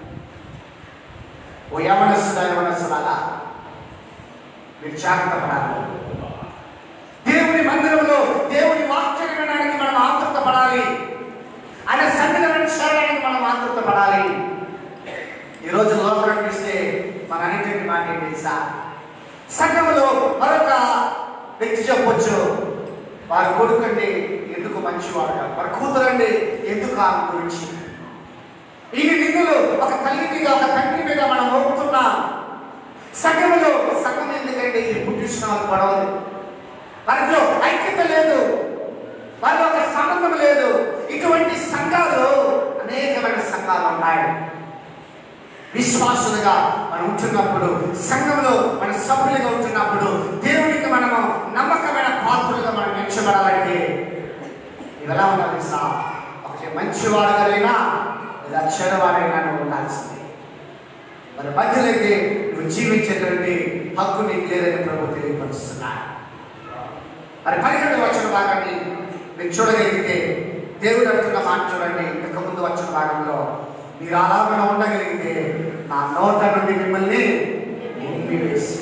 ఓ యవనస్తుడా యవనస్తుడాలా మీరు జాగ్రత్త పడాలి దేవుని మందిరంలో దేవుని వాక్యం వినడానికి మనం ఆతృత పడాలి ఆయన సన్నిధానం చేరడానికి మనం ఆతృత పడాలి ఈరోజు లోపల చూస్తే మన అన్నింటి మాట ఏంటి తెలుసా సంఘంలో మరొక వ్యక్తి చెప్పొచ్చు వారి కొడుకండి ఎందుకు మంచివాడు కాదు వారి కూతురండి ఎందుకు ఆమె గురించి ఈ నిందులు ఒక తల్లి మీద ఒక తండ్రి మీద మనం మోపుతున్నాం సంఘంలో సంఘం ఎందుకంటే ఈ పుట్టించిన వాళ్ళు పడవదు వారిలో ఐక్యత లేదు వారిలో ఒక సంబంధం లేదు ఇటువంటి సంఘాలు అనేకమైన సంఘాలు ఉన్నాయి విశ్వాసులుగా మనం ఉంటున్నప్పుడు సంఘంలో మన సభ్యులుగా ఉంటున్నప్పుడు దేవునికి మనము నమ్మకమైన పాత్రలుగా మనం ఎంచబడాలంటే ఇవి ఎలా ఉండాలి సా ఒకటి మంచివాడుగానైనా లేదా చెడవాడైనా నువ్వు ఉండాల్సిందే మరి మధ్యలోకి నువ్వు జీవించేటువంటి హక్కు నీకు లేదని ప్రభు తెలియపరుస్తున్నాడు మరి పదిహేడు వచ్చిన భాగాన్ని మీరు చూడగలిగితే దేవుడు అంటున్న మాట చూడండి ఇంతకు ముందు వచ్చిన భాగంలో మీరు అలాగ ఉండగలిగితే నా నోట నుండి మిమ్మల్ని ఉమ్మివేసి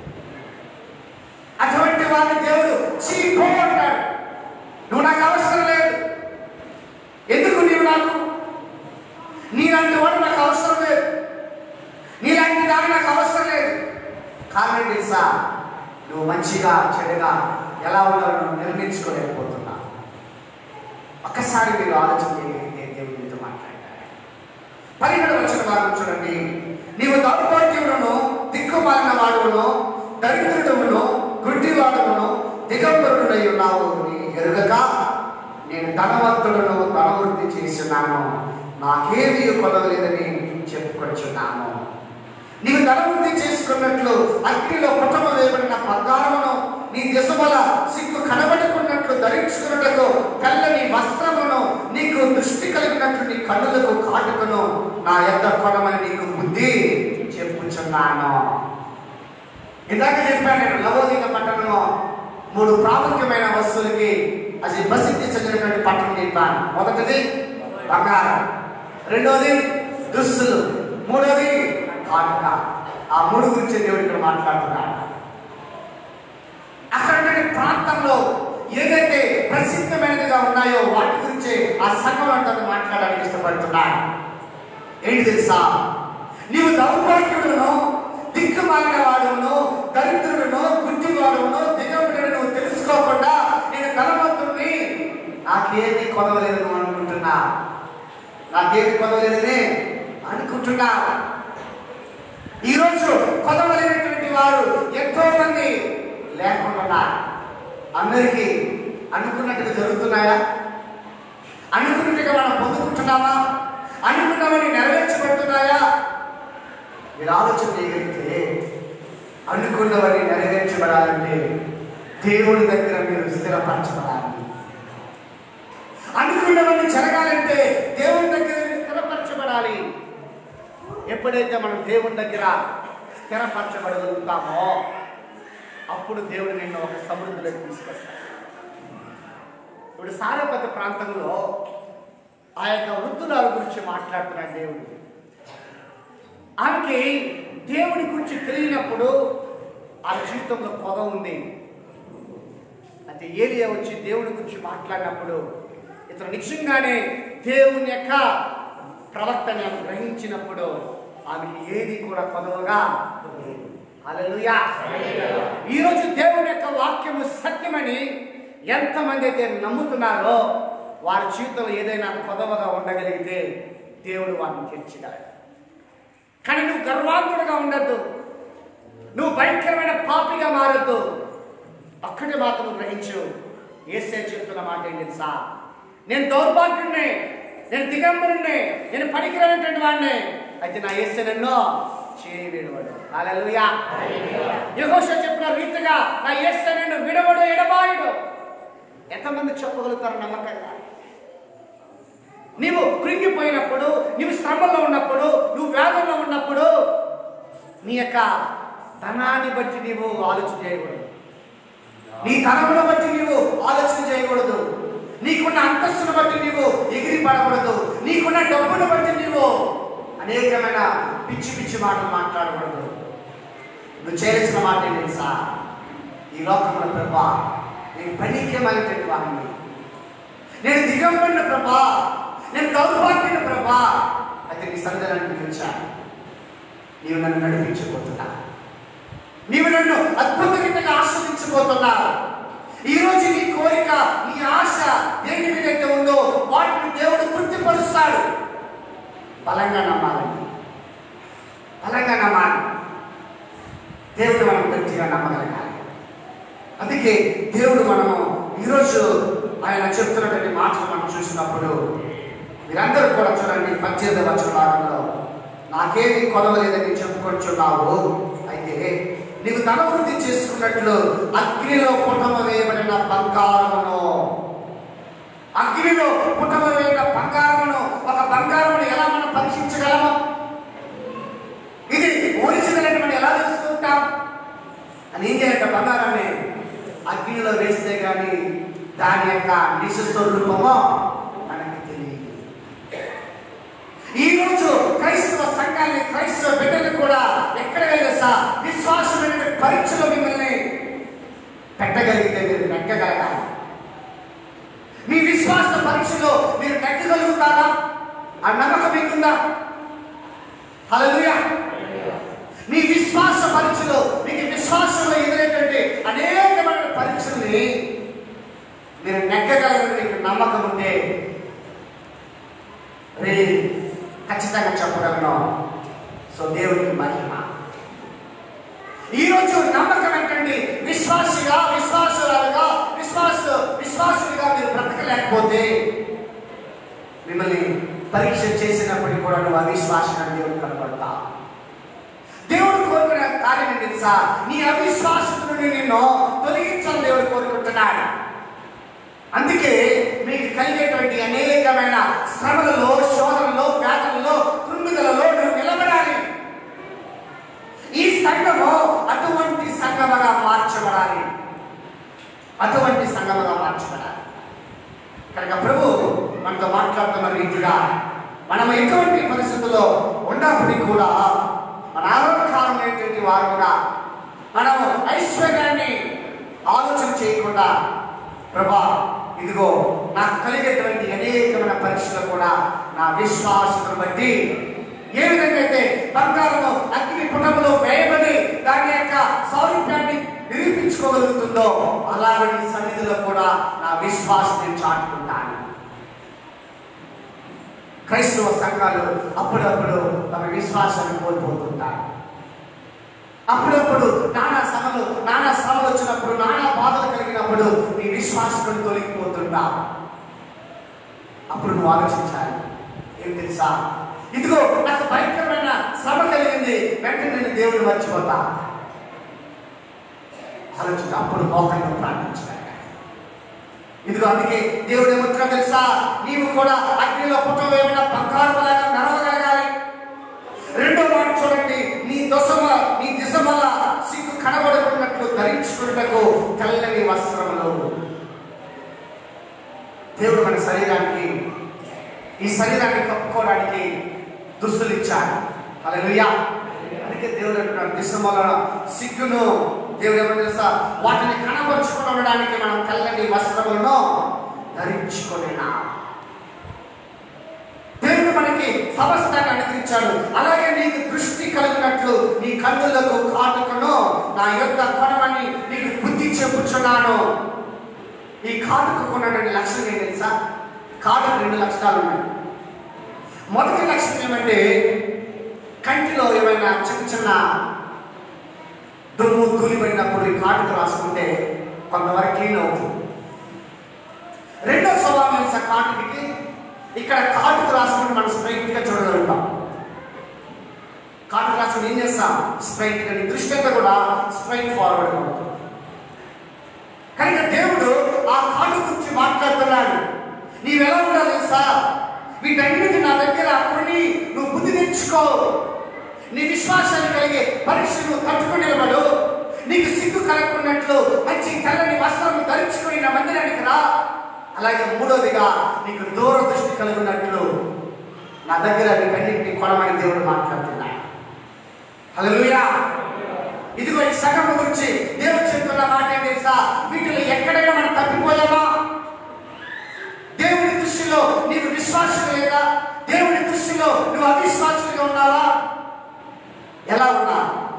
అటువంటి వారిని దేవుడు చీపో అంటాడు నువ్వు నాకు అవసరం లేదు ఎందుకు నీవు నాకు నీలాంటి వాడు నాకు అవసరం లేదు నీలాంటి దాని నాకు అవసరం లేదు కారణం తెలుసా నువ్వు మంచిగా చెడుగా ఎలా ఉండాలో నువ్వు నిర్ణయించుకోలేకపోతున్నా ఒక్కసారి మీరు ఆలోచన చేయగలిగితే దేవుడు మీతో మాట్లాడారు పదిహేడు వచ్చిన వారు చూడండి నీవు దౌర్భాగ్యములను దిక్కుమాలిన వాడును దరిద్రుడును గుడ్డివాడును దిగంబరుడై ఉన్నావు నీ ఎరుగక నేను ధనవంతులను ధనవృద్ధి చేస్తున్నాను నాకేమీ కొదవలేదని చెప్పుకొచ్చున్నాను నీవు ధనవృద్ధి చేసుకున్నట్లు అగ్నిలో పుటమ వేయబడిన బంగారమును నీ దిశమల సిగ్గు కనబడుకున్నట్లు ధరించుకున్నట్టు తెల్లని వస్త్రమును నీకు దృష్టి కలిగినట్లు నీ కన్నులకు కాటుకను నా యొక్క కొనమని నీకు బుద్ధి చెప్పుచున్నాను ఇందాక చెప్పాను నేను లవోదిక పట్టణంలో మూడు ప్రాముఖ్యమైన వస్తువులకి అది ప్రసిద్ధి చెందినటువంటి పట్టణం చెప్పాను మొదటిది బంగారం రెండోది దుస్తులు మూడోది కాటుక ఆ మూడు గురించి దేవుడు ఇక్కడ మాట్లాడుతున్నాడు అక్కడ ఉన్నటువంటి ప్రాంతంలో ఏదైతే ప్రసిద్ధమైనదిగా ఉన్నాయో వాటి గురించి ఆ సంఘం అంతా మాట్లాడడానికి ఇష్టపడుతున్నాడు ఏంటి తెలుసా నీవు దౌర్భాగ్యుడును దిక్కుమాలిన వాడును దరిద్రుడును గుడ్డివాడును దిగబడును తెలుసుకోకుండా నేను ధనవంతుడిని నాకేది కొదవలేదు అనుకుంటున్నా నాకేది కొదవలేదని అనుకుంటున్నా ఈరోజు కొదవలేనటువంటి వారు ఎంతో మంది లేకుండా అందరికీ అనుకున్నట్టుగా జరుగుతున్నాయా అనుకున్నట్టుగా మనం పొందుకుంటున్నామా అనుకున్నవని నెరవేర్చబడుతున్నాయా మీరు ఆలోచన చేయగలిగితే అనుకున్నవని నెరవేర్చబడాలంటే దేవుడి దగ్గర మీరు స్థిరపరచబడాలి అనుకున్నవన్నీ జరగాలంటే దేవుని దగ్గర మీరు స్థిరపరచబడాలి ఎప్పుడైతే మనం దేవుని దగ్గర స్థిరపరచబడగలుగుతామో అప్పుడు దేవుడు నిన్ను ఒక సమృద్ధిలోకి తీసుకొస్తాడు ఇప్పుడు సారపతి ప్రాంతంలో ఆ యొక్క వృద్ధురాలు గురించి మాట్లాడుతున్నాడు దేవుడు ఆమెకి దేవుడి గురించి తెలియనప్పుడు ఆ జీవితంలో పొగ ఉంది అయితే ఏలియా వచ్చి దేవుడి గురించి మాట్లాడినప్పుడు ఇతను నిజంగానే దేవుని యొక్క ప్రవర్తన గ్రహించినప్పుడు ఆమెకి ఏది కూడా కొదవగా హల్లెలూయా ఈరోజు దేవుని యొక్క వాక్యము సత్యమని ఎంతమంది అయితే నమ్ముతున్నారో వారి జీవితంలో ఏదైనా కొదవగా ఉండగలిగితే దేవుడు వారిని తెచ్చినాడు కానీ నువ్వు గర్వాంతుడుగా ఉండద్దు నువ్వు భయంకరమైన పాపిగా మారద్దు ఒక్కటి మాత్రం గ్రహించు ఏసే చెప్తున్న మాట ఏంటి తెలుసా నేను దౌర్భాగ్యుడిని నేను దిగంబరుణ్ణి నేను పనికిరానటువంటి వాడిని అయితే నా ఏసే నన్ను చేయలేడు వాడు హల్లెలూయా యెహోషువ చెప్పిన రీతిగా నా ఏసే నన్ను విడవడు ఎడబాయుడు ఎంతమంది చెప్పగలుగుతారు నమ్మకంగా నీవు కృంగిపోయినప్పుడు నీవు శ్రమలో ఉన్నప్పుడు నువ్వు వేదనలో ఉన్నప్పుడు నీ యొక్క ధనాన్ని బట్టి నీవు ఆలోచన చేయకూడదు నీ ధనమును బట్టి నీవు ఆలోచన చేయకూడదు నీకున్న అంతస్తును బట్టి నీవు ఎగిరి పడకూడదు నీకున్న డబ్బును బట్టి నీవు అనేకమైన పిచ్చి పిచ్చి మాటలు మాట్లాడకూడదు నువ్వు చేయాల్సిన మాట ఏంటి తెలుసా ఈ లోకంలో ప్రభా నేను పనికేమైనటువంటి వాడిని నేను దిగంబడిన ప్రభా నేను దౌర్భాగ్యుని ప్రభా అయితే నీ సందర్భాన్ని పిలిచాను నీవు నన్ను నడిపించబోతున్నా నీవు నన్ను అద్భుతంగా ఆస్వాదించబోతున్నా ఈ రోజు నీ కోరిక నీ ఆశ దేని మీద అయితే ఉందో వాటిని దేవుడు తృప్తిపరుస్తాడు బలంగా నమ్మాలండి బలంగా నమ్మాలి దేవుడు మనం గట్టిగా నమ్మగలగాలి అందుకే దేవుడు మనము ఈరోజు ఆయన చెప్తున్నటువంటి మాటలు మనం చూసినప్పుడు మీరందరూ కూడా చూడండి పద్దెనిమిది వచ్చిన భాగంలో నాకేమి కొదవలేదని చెప్పుకొచ్చున్నావు అయితే నీవు ధనవృద్ధి చేసుకున్నట్లు అగ్నిలో పుటమ వేయబడిన బంగారమును అగ్నిలో పుటమ వేయబడిన బంగారమును ఒక బంగారమును ఎలా మనం పరీక్షించగలము ఇది ఒరిజినల్ అని మనం ఎలా తెలుసుకుంటాం అని ఏం చేయాలంటే బంగారాన్ని అగ్నిలో వేస్తే కానీ దాని యొక్క నిజ స్వరూపమో మనకి తెలియదు ఈ రోజు క్రైస్తవ సంఘాన్ని క్రైస్తవ బిడ్డలు కూడా ఎక్కడ వెళ్ళేసా విశ్వాసమైన పరీక్షలో మిమ్మల్ని పెట్టగలిగితే మీరు నెగ్గగలగాలి మీ విశ్వాస పరీక్షలో మీరు నెగ్గగలుగుతారా ఆ నమ్మకం మీకుందా హల్లెలూయా మీ విశ్వాస పరీక్షలో మీకు విశ్వాసంలో ఎదురైనటువంటి అనేకమైన పరీక్షల్ని మీరు నెగ్గగలగని మీకు నమ్మకం ఉంటే రే ఖచ్చితంగా చెప్పగలను సో దేవుడికి మహిమ ఈ రోజు నమ్మకం ఏంటండి విశ్వాసిగా విశ్వాసురాలుగా విశ్వాస విశ్వాసులుగా మీరు బ్రతకలేకపోతే మిమ్మల్ని పరీక్ష చేసినప్పటికీ కూడా నువ్వు అవిశ్వాసం దేవుడు కనపడతా దేవుడు కోరుకునే కార్యం ఏంటి తెలుసా నీ అవిశ్వాసత నుండి నిన్ను తొలగించాలని దేవుడు కోరుకుంటున్నాడు అందుకే మీకు కలిగేటువంటి అనేకమైన శ్రమలలో శోధనలో వేదనలో తుమ్మిదలలో నువ్వు నిలబడాలి ఈ సంఘము అటువంటి సంఘముగా మార్చబడాలి అటువంటి సంఘముగా మార్చబడాలి కనుక ప్రభు మనతో మాట్లాడుతున్న రీతిగా మనం ఎటువంటి పరిస్థితుల్లో ఉన్నప్పటికీ కూడా మన ఆరోగ్యకరమైనటువంటి వారుగా మనం ఐశ్వర్యాన్ని ఆలోచన చేయకుండా ప్రభా ఇదిగో నాకు కలిగేటువంటి అనేకమైన పరీక్షలు కూడా నా విశ్వాసను బట్టి ఏ విధంగా అయితే బంగారము అగ్ని పుటములో వేయబడి దాని యొక్క సౌరభ్యాన్ని నిరూపించుకోగలుగుతుందో అలాగే నీ సన్నిధిలో కూడా నా విశ్వాసాన్ని చాటుకుంటాను క్రైస్తవ సంఘాలు అప్పుడప్పుడు తమ విశ్వాసాన్ని కోల్పోతుంటారు అప్పుడప్పుడు నానా శ్రమలు నానా శ్రమలు వచ్చినప్పుడు నానా బాధలు కలిగినప్పుడు నీ విశ్వాసం తొలగిపోతుంటా అప్పుడు నువ్వు ఆలోచించాలి ఏం తెలుసా ఇదిగో నాకు భయంకరమైన శ్రమ కలిగింది వెంటనే నేను దేవుడు మర్చిపోతా ఆలోచించ అప్పుడు మోకంలో ప్రార్థించాలి ఇదిగో అందుకే దేవుడు ఏమంటున్నా తెలుసా నీవు కూడా అగ్నిలో పుట్టవేమైనా బంగారం లాగా నడవగలగాలి రెండో మాట చూడండి నీ దశమ నీ దిశమల సిగ్గు కనబడుకున్నట్లు ధరించుకున్నకు తెల్లని వస్త్రములు దేవుడు మన శరీరానికి ఈ శరీరాన్ని కప్పుకోవడానికి దుస్తులు ఇచ్చాడు అలా అందుకే దేవుడు అంటున్నాడు దిశమల సిగ్గును దేవుడు ఏమో తెలుసా వాటిని కనబరుచుకుని ఉండడానికి మనం తెల్లని వస్త్రములను ధరించుకునేనా దేవుడు మనకి సమస్తాన్ని అనుగ్రహించాడు అలాగే నీకు దృష్టి కలిగినట్లు నీ కన్నులకు కాటుకను నా యొక్క కొనమని నీకు బుద్ధి చెప్పుచున్నాను ఈ కాటుకు కొనడానికి లక్షణం ఏంటి తెలుసా కాటుకు రెండు లక్షణాలు ఉన్నాయి మొదటి లక్షణం ఏమంటే కంటిలో ఏమైనా చిన్న చిన్న దుమ్ము తూలిపడినప్పుడు ఈ కాటుకు రాసుకుంటే కొంతవరకు క్లీన్ అవుతుంది రెండో స్వభావం తెలుసా కాటుకి ఇక్కడ కాటుకు రాసుకుని మనం స్ట్రైట్ గా చూడగలుగుతాం కాటుకు రాసుకుని ఏం చేస్తాం స్ట్రైట్ గా నీ దృష్టి అంతా కూడా స్ట్రైట్ ఫార్వర్డ్ ఉంటుంది కనుక దేవుడు ఆ కాటు గురించి మాట్లాడుతున్నాడు నీవెలా ఉండాలి తెలుసా వీటన్నిటి నా దగ్గర కొన్ని నువ్వు బుద్ధి తెచ్చుకో నీ విశ్వాసాన్ని కలిగే పరీక్ష నువ్వు తట్టుకుని నిలబడు నీకు సిగ్గు కలగకున్నట్లు మంచి తెల్లని వస్త్రం ధరించుకొని నా మందిరానికి రా అలాగే మూడోదిగా నీకు దూరదృష్టి కలుగున్నట్లు నా దగ్గర వీటన్నింటినీ కొనమని దేవుడు మాట్లాడుతున్నాడు హల్లెలూయా ఇదిగో ఈ సగం గురించి దేవుడు చెప్తున్న మాట ఏం తెలుసా వీటిలో ఎక్కడైనా మనం తప్పిపోయామా దేవుని దృష్టిలో నీకు విశ్వాసం లేదా దేవుని దృష్టిలో నువ్వు అవిశ్వాసులుగా ఉన్నావా ఎలా ఉన్నా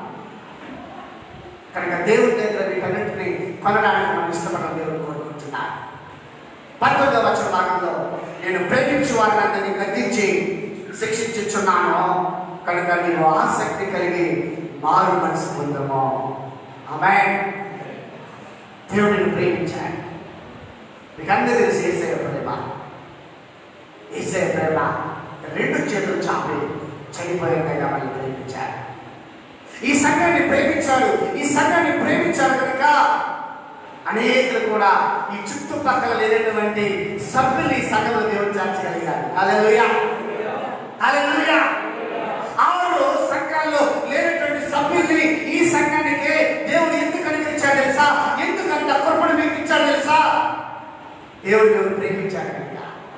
కనుక దేవుడి దగ్గర వీటన్నింటినీ కొనడానికి మనం ఇష్టపడిన దేవుడు కోరుకుంటున్నాడు పంతొమ్మిదవ వచ్చిన భాగంలో నేను ప్రేమించు వారిని అందరినీ గద్దించి శిక్షించుచున్నాను కనుక నీవు ఆసక్తి కలిగి మారు మనసు పొందము ఆమె దేవుడిని ప్రేమించాడు మీకు అందరూ తెలిసి ఏసే ప్రేమ ఏసే ప్రేమ రెండు చేతులు చాపి చనిపోయేట్టుగా మళ్ళీ ప్రేమించాడు ఈ సంఘాన్ని ప్రేమించాడు ఈ సంఘాన్ని ప్రేమించాడు కనుక అనేకులు కూడా ఈ చుట్టుపక్కల లేనటువంటి సభ్యులు ఈ సంఘంలో దేవుడు చేర్చగలిగారు హల్లెలూయా హల్లెలూయా ఆరు సంఘాల్లో లేనటువంటి సభ్యుల్ని ఈ సంఘానికి దేవుడు ఎందుకు అనుగ్రహించాడు తెలుసా ఎందుకంత కృపను మీకు ఇచ్చాడు తెలుసా దేవుడు మిమ్మల్ని ప్రేమించాడు కనుక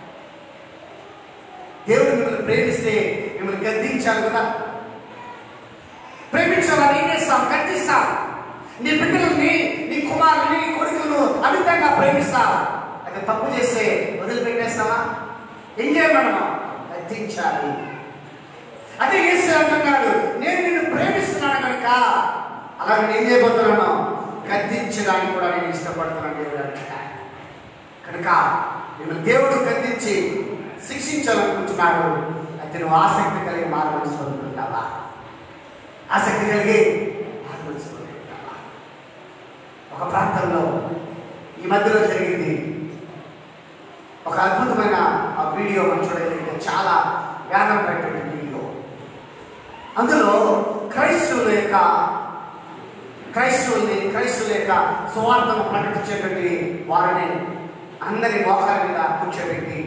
దేవుడు మిమ్మల్ని ప్రేమిస్తే మిమ్మల్ని గద్దించాలి కదా ప్రేమించాలని ఏం చేస్తాం గద్దిస్తాం నీ బిడ్డలని నీ కుమారుని నీ కొడుకులను అమితంగా ప్రేమిస్తాం అది తప్పు చేస్తే వదిలిపెట్టేస్తావా ఏం చేయమనమా గద్దించాలి అదే యేసు అంటున్నాడు నేను నిన్ను ప్రేమిస్తున్నాను కనుక అలాగే నేను చేయబోతున్నాను గద్దించడానికి కూడా నేను ఇష్టపడుతున్నాను దేవుడు అంటున్నాడు కనుక నేను దేవుడు గద్దించి శిక్షించాలనుకుంటున్నాడు అయితే నువ్వు ఆసక్తి కలిగి మారవలసి అనుకుంటావా ఆసక్తి కలిగి మారవలసి ఒక ప్రాంతంలో ఈ మధ్యలో జరిగింది ఒక అద్భుతమైన ఆ వీడియో మనం చూడగలిగితే చాలా వేదన పెట్టిన వీడియో అందులో క్రైస్తవుల యొక్క క్రైస్తవుల్ని క్రైస్తవుల యొక్క సువార్తను ప్రకటించేటువంటి వారిని అందరి మోకాల మీద కూర్చోబెట్టి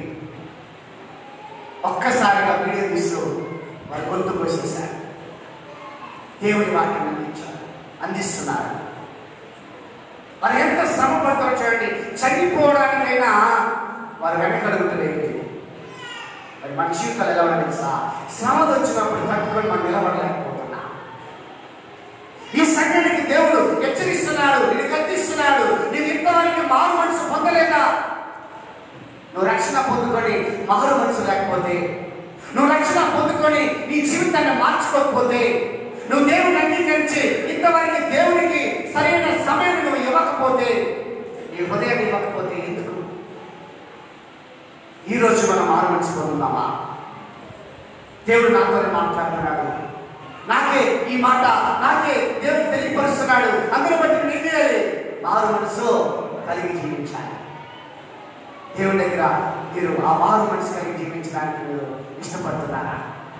ఒక్కసారిగా వీడియో తీస్తూ వారి గొంతు పోసేశారు దేవుని వాక్యం అందించారు అందిస్తున్నారు వారు ఎంత శ్రమ పడతారో చూడండి చనిపోవడానికైనా వారు వెనకడుగుతలేదు మరి మన జీవితాలు ఎలా ఉన్నాయి తెలుసా శ్రమలు వచ్చినప్పుడు తట్టుకొని మనం నిలబడలేకపోతున్నా ఈ సంఘానికి దేవుడు హెచ్చరిస్తున్నాడు నేను కత్తిస్తున్నాడు నీవు ఇంతవరకు మారు మనసు పొందలేదా నువ్వు రక్షణ పొందుకొని మారు మనసు లేకపోతే నువ్వు రక్షణ పొందుకొని నీ జీవితాన్ని మార్చుకోకపోతే నువ్వు దేవుని అంగీకరించి ఇంతవరకు దేవునికి సరైన సమయం నువ్వు ఇవ్వకపోతే నీ హృదయాన్ని ఇవ్వకపోతే ఎందుకు ఈ రోజు మనం మారు మనసు పొందుదామా దేవుడు నాతోనే మాట్లాడుతున్నాడు నాకే ఈ మాట నాకే దేవుడు తెలియపరుస్తున్నాడు అందరూ బట్టి నేను చేయాలి మారు మనసు కలిగి జీవించాలి దేవుని దగ్గర మీరు ఆ మారు మనసు కలిగి జీవించడానికి మీరు ఇష్టపడుతున్నారా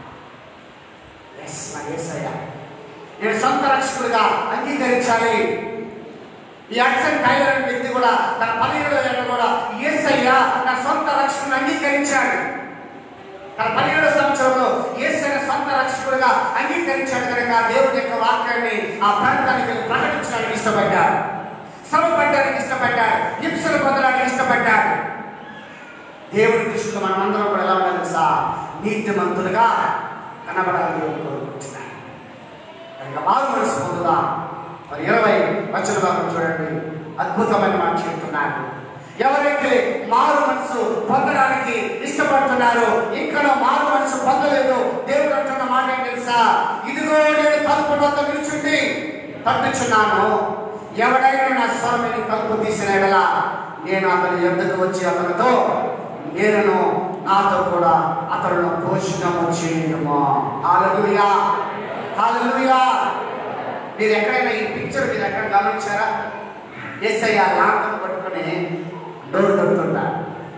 ఎస్ నా ఏసయ్య నేను సొంత రక్షకుడిగా అంగీకరించాలి ఈ అక్సన్ టైలర్ అనే వ్యక్తి కూడా తన పదిహేడు ఏళ్ళ కూడా ఏసయ్య నా సొంత రక్షకుని అంగీకరించాడు తన పదిహేడు సంవత్సరంలో ఏసైన సొంత రక్షకుడిగా అంగీకరించాడు కనుక దేవుడి యొక్క వాక్యాన్ని ఆ ప్రాంతానికి వెళ్ళి ప్రకటించడానికి ఇష్టపడ్డాడు శ్రమ పడ్డానికి ఇష్టపడ్డాడు హింసలు పొందడానికి ఇష్టపడ్డాడు దేవుడి దృష్టిలో మనం అందరం కూడా ఎలా ఉండాలి తెలుసా నీతిమంతులుగా కనబడాలని దేవుడు కోరుకుంటున్నాడు కనుక మారు మనసు పొందుదా మరి ఇరవై వచ్చిన భాగం చూడండి అద్భుతమైన మాట చెప్తున్నాడు ఎవరైతే మారు మనసు పొందడానికి ఇష్టపడుతున్నారో ఇక్కడ మారు మనసు పొందలేదు దేవుడు అంటున్న మాట ఏం తెలుసా ఇదిగో నేను తలుపు వద్ద నిలుచుండి తట్టుచున్నాను ఎవడైనా నా స్వరమైన తలుపు తీసిన ఎడల నేను అతని ఎద్దకు వచ్చి అతనితో నేను నాతో కూడా అతను పోషణము చేయడము హాలలుయా హాలలుయా మీరు ఎక్కడైనా ఈ పిక్చర్ మీరు ఎక్కడ గమనించారా ఎస్ఐ లాంకం పట్టుకొని డోర్ దొరుకుతుంటారు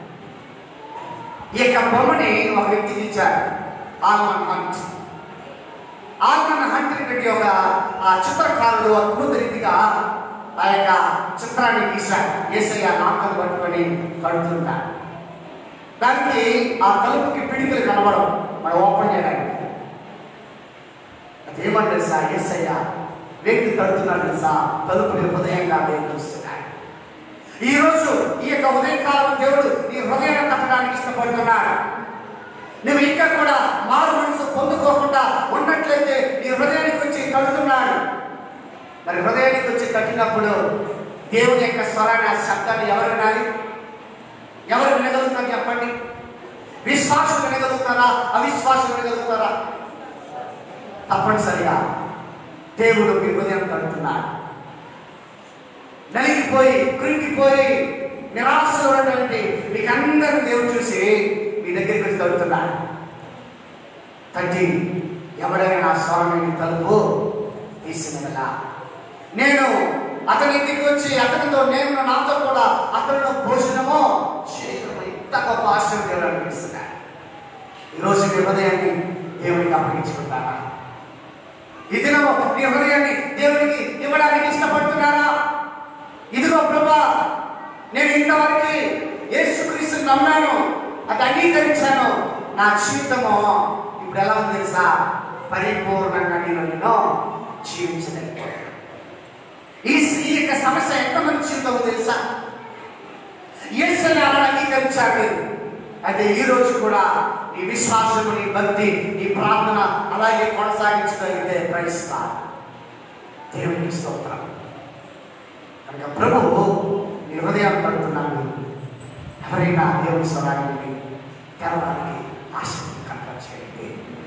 ఈ యొక్క బొమ్మని ఒక వ్యక్తికి ఇచ్చారు ఆల్మన్ హంట్ ఆల్మన్ హంట్ పెట్టి ఒక ఆ చిత్రకారుడు అద్భుత రీతిగా ఆ యొక్క చిత్రాన్ని గీశారు ఏసయ్య లాంకం పట్టుకొని కడుతుంటారు దానికి ఆ తలుపుకి పిడికలు కనబడవు మనం ఓపెన్ చేయడానికి అదేమంటారు తెలుసా ఎస్ఐ వ్యక్తి కడుతున్నాడు తెలుసా తలుపుని హృదయంగా దేవుడు చూస్తున్నాడు ఈ రోజు ఈ యొక్క ఉదయకాలం దేవుడు నీ హృదయాన్ని తప్పడానికి ఇష్టపడుతున్నాడు నువ్వు ఇంకా కూడా మారు మనసు పొందుకోకుండా ఉన్నట్లయితే నీ హృదయానికి వచ్చి కడుతున్నాడు మరి హృదయానికి వచ్చి కట్టినప్పుడు దేవుని యొక్క స్వరాన్ని ఆ శబ్దాన్ని ఎవరు వినాలి ఎవరు వినగలుగుతారు చెప్పండి విశ్వాసం వినగలుగుతారా అవిశ్వాసం వినగలుగుతారా తప్పనిసరిగా దేవుడు మీ హృదయం కడుతున్నాడు నలిగిపోయి కృంగిపోయి నిరాశలో ఉన్నటువంటి మీకందరూ దేవుడు చూసి మీ దగ్గరికి వచ్చి తడుతున్నాడు తట్టి ఎవడైనా నా స్వామిని తలుపు తీసిన నేను అతని ఇంటికి వచ్చి అతనితో నేను నాతో కూడా అతనిలో భోజనము చేయడం ఇంత గొప్ప ఆశ్చర్యం దేవుడు అనిపిస్తున్నాడు ఈరోజు మీ హృదయాన్ని దేవునికి అప్పగించుకుంటారా ఈ దినము మీ హృదయాన్ని దేవునికి ఇవ్వడానికి ఇష్టపడుతున్నారా ఇదిగో ప్రభా నేను ఇంతవరకు యేసుక్రీస్తు నమ్మాను అది అంగీకరించాను నా జీవితము ఇప్పుడు ఎలా ఉంది తెలుసా పరిపూర్ణంగా నేను నేను జీవించలేకపోయాను ఈ స్త్రీ యొక్క సమస్య ఎంతమంది జీవితం తెలుసా యేసుని అలా అంగీకరించాడు అయితే ఈ రోజు కూడా నీ విశ్వాసము నీ భక్తి నీ ప్రార్థన అలాగే కొనసాగించగలిగితే ప్రయత్నిస్తా దేవునికి స్తోత్రం కనుక ప్రభువు నీ హృదయం పడుతున్నాను ఎవరైనా దేవుని స్వరాన్ని తెరవడానికి ఆశ కనపరిచేయండి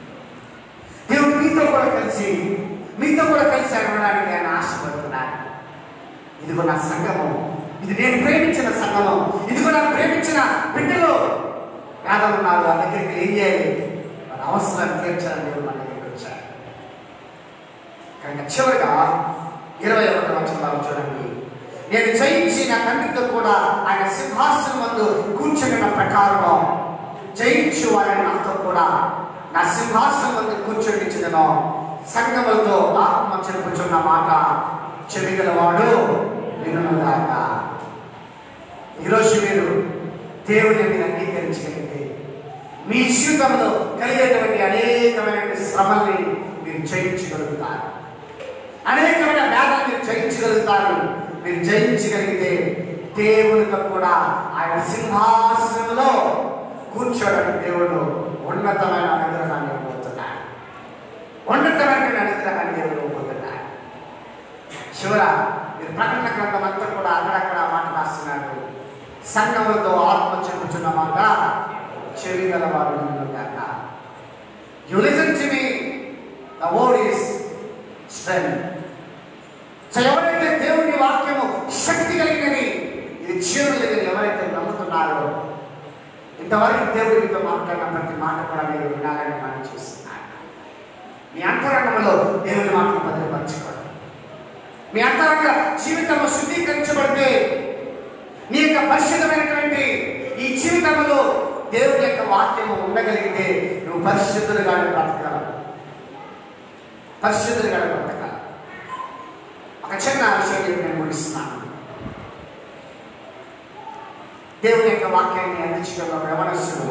దేవుడు మీతో కూడా కలిసి మీతో కూడా కలిసి అడగడానికి ఆయన ఆశపడుతున్నాడు ఇదిగో నా సంఘము ఇది నేను ప్రేమించిన సంఘము ఇదిగో నాకు ప్రేమించిన బిడ్డలు పేదలు ఉన్నారు వాళ్ళ దగ్గరికి ఏం చేయాలి వాళ్ళ అవసరాన్ని తీర్చాలని దేవుడు మన దగ్గరికి వచ్చారు కనుక చివరిగా ఇరవై ఒకటి వచ్చిన చూడండి నేను జయించి నా తండ్రితో కూడా ఆయన సింహాసనం ముందు కూర్చున్న ప్రకారము జయించు వారిని నాతో కూడా నా సింహాసనం ముందు కూర్చొనిచ్చినను సంగములతో ఆత్మ చెప్పుచున్న మాట చెవిగలవాడు వినుగాక ఈరోజు మీరు దేవుని మీరు అంగీకరించగలిగితే మీ జీవితంలో కలిగేటువంటి అనేకమైన శ్రమల్ని మీరు జయించగలుగుతారు అనేకమైన వ్యాధులు మీరు జయించగలుగుతారు మీరు జయించగలిగితే దేవునితో కూడా ఆయన సింహాసనంలో కూర్చోడానికి దేవుడు ఉన్నతమైన అనుగ్రహాన్ని ఇవ్వబోతున్నాడు ఉన్నతమైన అనుగ్రహాన్ని దేవుడు ఇవ్వబోతున్నాడు చివర మీరు ప్రకటన గ్రంథం అంతా కూడా అక్కడక్కడ మాట రాస్తున్నాడు సంఘములతో ఆత్మ చెప్పుచున్న మాట చెవి గలవారు కాక you listen to me the word is strength so ఎవరైతే దేవుని వాక్యము శక్తి కలిగినది ఇది జీవన లేదని ఎవరైతే నమ్ముతున్నారో ఇంతవరకు దేవుడి మీతో మాట్లాడిన ప్రతి మాట కూడా మీరు వినాలని మనం చేస్తున్నారు మీ అంతరంగంలో దేవుని మాటలు భద్రపరచుకోండి మీ అంతరంగ జీవితం శుద్ధీకరించబడితే నీ యొక్క పరిశుద్ధమైనటువంటి ఈ జీవితంలో దేవుని యొక్క వాక్యము ఉండగలిగితే నువ్వు పరిశుద్ధులుగానే బ్రతకాలి పరిశుద్ధులుగానే బ్రతకాలి ఒక చిన్న విషయం చెప్పి నేను ముగిస్తున్నాను దేవుని యొక్క వాక్యాన్ని అందించడంలో యవనస్తులు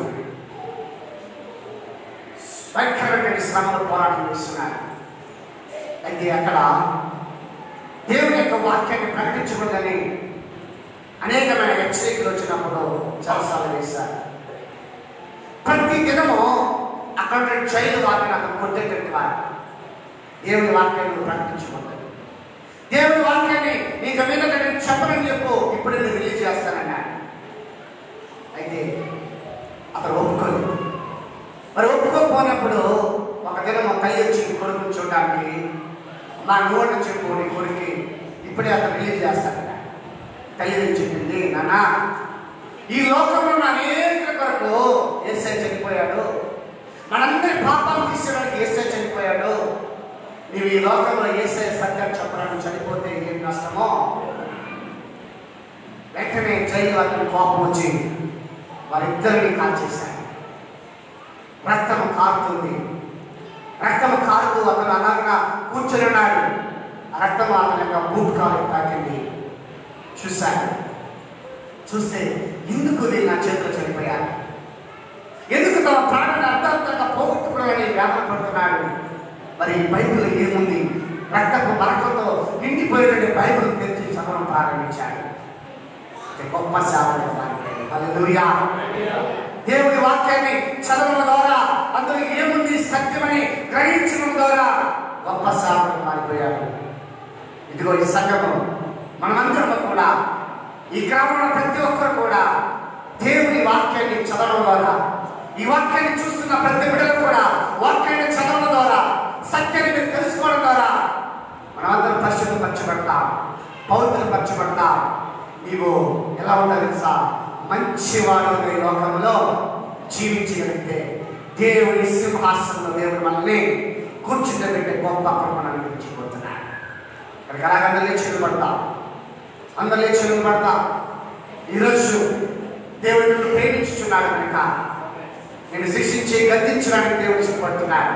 భయంకరమైన శ్రమలు పోరాటం చేస్తున్నారు అయితే అక్కడ దేవుని యొక్క వాక్యాన్ని ప్రకటించకూడదని అనేకమైన హెచ్చరికలు వచ్చినప్పుడు చాలాసార్లు వేశారు ప్రతి దినము అక్కడ ఉన్న జైలు వారిని అక్కడ కొట్టేటట్టు వారు దేవుని వాక్యాన్ని ప్రకటించకూడదు దేవుని వాక్యాన్ని నీకు మీద నేను చెప్పనని చెప్పు ఇప్పుడు నేను రిలీజ్ చేస్తానన్నాడు అయితే అతను ఒప్పుకోలేదు మరి ఒప్పుకోకపోయినప్పుడు ఒక దినం మా తల్లి వచ్చి కొడుకుని చూడడానికి మా నోటి చెప్పు నీ కొడుకు ఇప్పుడే అతను రిలీజ్ చేస్తానన్నాడు తల్లి ఏం చెప్పింది నాన్న ఈ లోకంలో ఉన్న అనేక కొరకు ఏసై చనిపోయాడు మనందరి పాపాలు తీసేయడానికి ఏసై చనిపోయాడు నీవు ఈ లోకంలో ఏసై సత్యం చెప్పడానికి చనిపోతే ఏం నష్టమో వెంటనే జైలు అతని కోపం వచ్చి వారిద్దరిని కాల్చేశాడు రక్తము కారుతుంది రక్తము కారుతూ అతను అలాగా కూర్చొని ఉన్నాడు ఆ రక్తము అతని యొక్క బూట్ కాలు తాకింది చూశాడు చూస్తే ఎందుకు వీళ్ళు నా చేతిలో చనిపోయారు ఎందుకు తమ ప్రాణాన్ని అర్థాంతంగా పోగొట్టుకోవాలని వేదన పడుతున్నాడు మరి ఈ బైబిల్ ఏముంది రక్తపు మరకతో నిండిపోయిన బైబిల్ తెరిచి చదవడం ప్రారంభించాడు ఇది గొప్ప సేవలు హల్లెలూయా దేవుడి వాక్యాన్ని చదవడం ద్వారా అందులో ఏముంది సత్యమని గ్రహించడం ద్వారా గొప్ప సేవలు మారిపోయాడు ఇదిగో ఈ సంఘము మనమందరం కూడా ఈ గ్రామంలో ప్రతి ఒక్కరు కూడా దేవుని వాక్యాన్ని చదవడం ద్వారా ఈ వాక్యాన్ని చూస్తున్న ప్రతి బిడ్డలు కూడా వాక్యాన్ని చదవడం ద్వారా సత్యాన్ని మీరు తెలుసుకోవడం ద్వారా మనమందరం పరిశుద్ధపరచబడతాం పవిత్రపరచబడతాం నీవు ఎలా ఉండాలి తెలుసా మంచివాడు ఈ లోకంలో జీవించగలిగితే దేవుని సింహాసనంలో దేవుడు మనల్ని కూర్చుండబెట్టే గొప్ప కృపను అనుభవించబోతున్నాడు ఇక్కడికి అలాగ అందరినీ చెడు పడతాం అందరినీ చెడు పడతాం ఈరోజు దేవుడు నిన్ను ప్రేమించుచున్నాడు కనుక నేను శిక్షించి గద్దించడానికి దేవుడు ఇష్టపడుతున్నాడు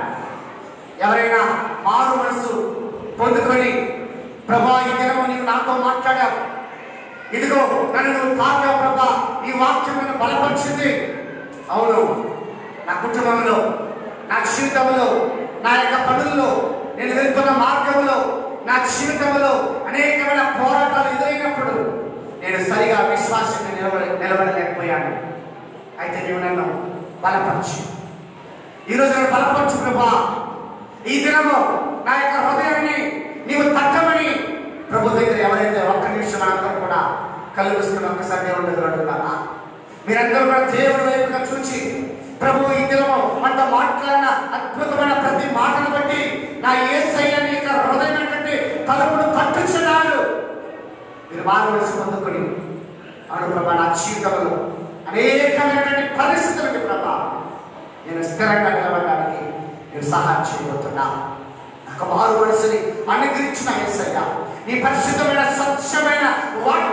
ఎవరైనా మారు మనసు పొందుకొని ప్రభా ఈ దినము నీవు నాతో మాట్లాడావు ఇదిగో నన్ను నువ్వు తాకావు ప్రభా ఈ వాక్యం నన్ను బలపరిచింది అవును నా కుటుంబంలో నా జీవితంలో నా యొక్క పనుల్లో నేను వెళ్తున్న మార్గంలో నా జీవితంలో అనేకమైన పోరాటాలు ఎదురైనప్పుడు నేను సరిగా విశ్వాసంగా నిలబడ నిలబడలేకపోయాను అయితే నీవు నన్ను బలపరచు ఈరోజు నన్ను బలపరచు ప్రభా ఈ దినము నా యొక్క హృదయాన్ని నీవు తట్టమని ప్రభు దగ్గర ఎవరైతే ఒక్క నిమిషం మనందరం కూడా కళ్ళు మూసుకుని ఒక్కసారి దేవుడి దగ్గర అడుగుతారా మీరందరూ కూడా దేవుడి వైపుగా చూచి ప్రభు ఈ దినము మనతో మాట్లాడిన అద్భుతమైన ప్రతి మాటను బట్టి నా ఏసయ్య నీ యొక్క హృదయమైనటువంటి తలుపును తట్టుచున్నాడు మీరు మానవలసి పొందుకొని అవును ప్రభా నా జీవితంలో అనేకమైనటువంటి పరిస్థితులకి ప్రభా నేను స్థిరంగా నిలబడడానికి నేను సహాయం చేయబోతున్నా నాకు మారు మనసుని అనుగ్రహించిన ఏసయ్య నీ పరిశుద్ధమైన స్వచ్ఛమైన వాక్య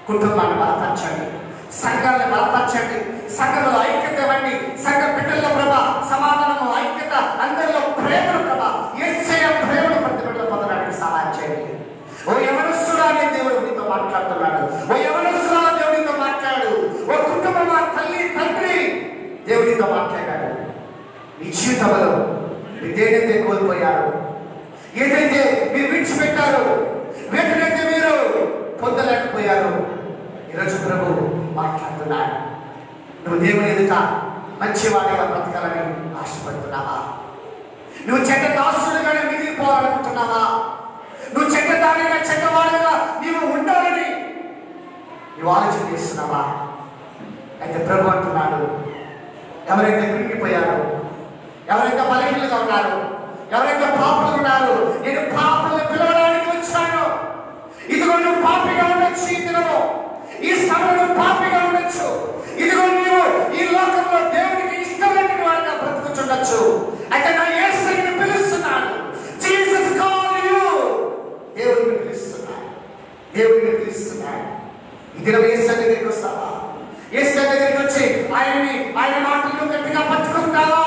కుటుంబాన్ని బలపరచండి సంఘాన్ని బలపరచండి సంఘంలో ఐక్యత ఇవ్వండి సంఘ బిడ్డల్లో ప్రభా సమాధానము ఐక్యత అందరిలో ప్రేమను ప్రభా ఎస్ఐ ప్రేమను ప్రతి బిడ్డలు పొందడానికి సహాయం చేయండి ఓ యవనస్తుడా అనే దేవుడు నీతో మాట్లాడుతున్నాడు ఓ యవనస్తుడా దేవుడు నీతో మాట్లాడు ఓ కుటుంబం తల్లి తండ్రి దేవుడితో మాట్లాడాడు మీ జీవితంలో మీరు దేనైతే కోల్పోయారు ఏదైతే మీరు విడిచిపెట్టారు వెంటనైతే మీరు పొందలేకపోయారు ఈరోజు ప్రభు మాట్లాడుతున్నాడు నువ్వు దేవుని ఎదుట మంచివాడిగా బ్రతకాలని ఆశపడుతున్నావా నువ్వు చెడ్డ దాసుడుగానే మిగిలిపోవాలనుకుంటున్నావా నువ్వు చెడ్డదానిగా చెడ్డవాడుగా నీవు ఉండాలని నువ్వు ఆలోచన చేస్తున్నావా అయితే ప్రభు అంటున్నాడు ఎవరైతే కృంగిపోయారో ఎవరైతే బలహీనలుగా ఉన్నారు ఎవరైతే పాపలు ఉన్నారు నేను పాపలను పిలవడానికి వచ్చాను ఇదిగో నువ్వు పాపిగా ఉండొచ్చు ఈ దినము ఈ సమయంలో పాపిగా ఉండొచ్చు ఇదిగో నీవు ఈ లోకంలో దేవునికి ఇష్టమైన వాడిగా బ్రతుకుతుండొచ్చు అయితే నా యేసుని పిలుస్తున్నాను జీసస్ కాల్ యు దేవుడిని పిలుస్తున్నాడు దేవుడిని పిలుస్తున్నాడు ఈ దినం యేసు దగ్గరికి వస్తావా యేసు దగ్గరికి వచ్చి ఆయన్ని ఆయన మాటలు గట్టిగా పట్టుకుంటావా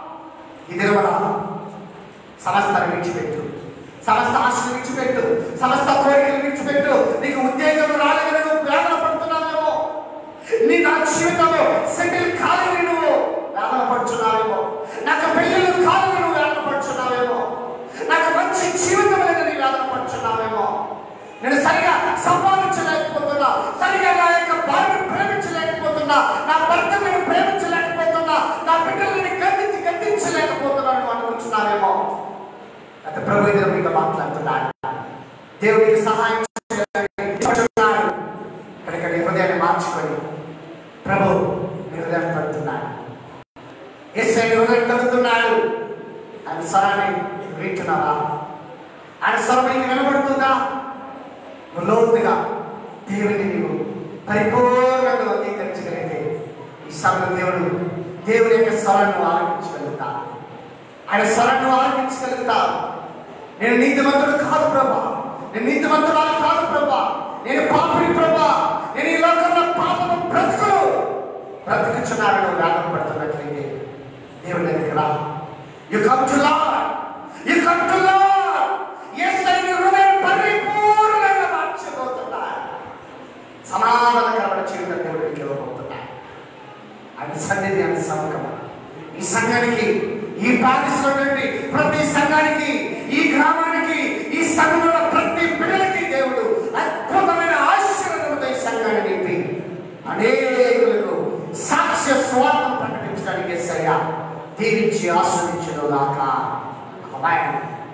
ఈ దినమన సమస్తాన్ని విడిచిపెట్టు సమస్త ఆశలు విడిచిపెట్టు సమస్త కోరికలు విడిచిపెట్టు నీకు ఉద్యోగం రాలేదని నువ్వు వేదన పడుతున్నావేమో నీ నా జీవితంలో సెటిల్ కాలని నువ్వు వేదన పడుతున్నావేమో నాకు పెళ్ళిళ్ళు కాలని నువ్వు వేదన పడుతున్నావేమో నాకు మంచి జీవితం లేదని వేదన పడుతున్నావేమో నేను సరిగా సంపాదించలేకపోతున్నా సరిగా నా యొక్క భార్యను ప్రేమించలేకపోతున్నా నా భర్తను నేను ప్రేమించలేకపోతున్నా నా బిడ్డలను గద్దించి గద్దించలేకపోతున్నాను నువ్వు అనుకుంటున్నావేమో అయితే ప్రభు ఇద్దరు మీతో మాట్లాడుతున్నాడు దేవుడికి సహాయం చేయాలని చెప్తున్నాడు కనుక నీ హృదయాన్ని మార్చుకొని ప్రభు నీ హృదయం కడుతున్నాడు ఎస్ఐ హృదయం కడుతున్నాడు ఆయన స్వరాన్ని వింటున్నావా ఆయన స్వరం నీకు వినబడుతుందా నువ్వు లోతుగా దేవుని నీవు పరిపూర్ణంగా అంగీకరించగలిగితే ఈ సమయం దేవుడు దేవుని యొక్క స్వరాన్ని ఆలకించగలుగుతా ఆయన స్వరాన్ని ఆలకించగలుగుతా నేను నీతిమంతుడు కాదు ప్రభా నేను నీతిమంతురాలు కాదు ప్రభా నేను పాపిని ప్రభా నేను ఈ లోకంలో పాపము బ్రతుకులు బ్రతుకుచున్నారని వేదన పడుతున్నట్లయితే దేవుని దగ్గర రా you come to Lord you come to Lord Yesayya నీ హృదయం పరిపూర్ణంగా మార్చబోతున్నాడు సమాధానకరమైన జీవితం దేవుడికి ఇవ్వబోతున్నాడు ఆయన సన్నిధి ఆయన సముఖం ఈ సంఘానికి ఈ పాటిస్తున్నటువంటి ప్రతి సంఘానికి ఈ గ్రామానికి ఈ సంఘంలో ప్రతి బిడ్డలకి దేవుడు అద్భుతమైన ఆశీర్వాదంతో ఈ సంఘాన్ని నింపి అనేకులకు సాక్ష్య స్వార్థం ప్రకటించడానికి సరిగా దీవించి ఆస్వాదించడం దాకా అమ్మాయి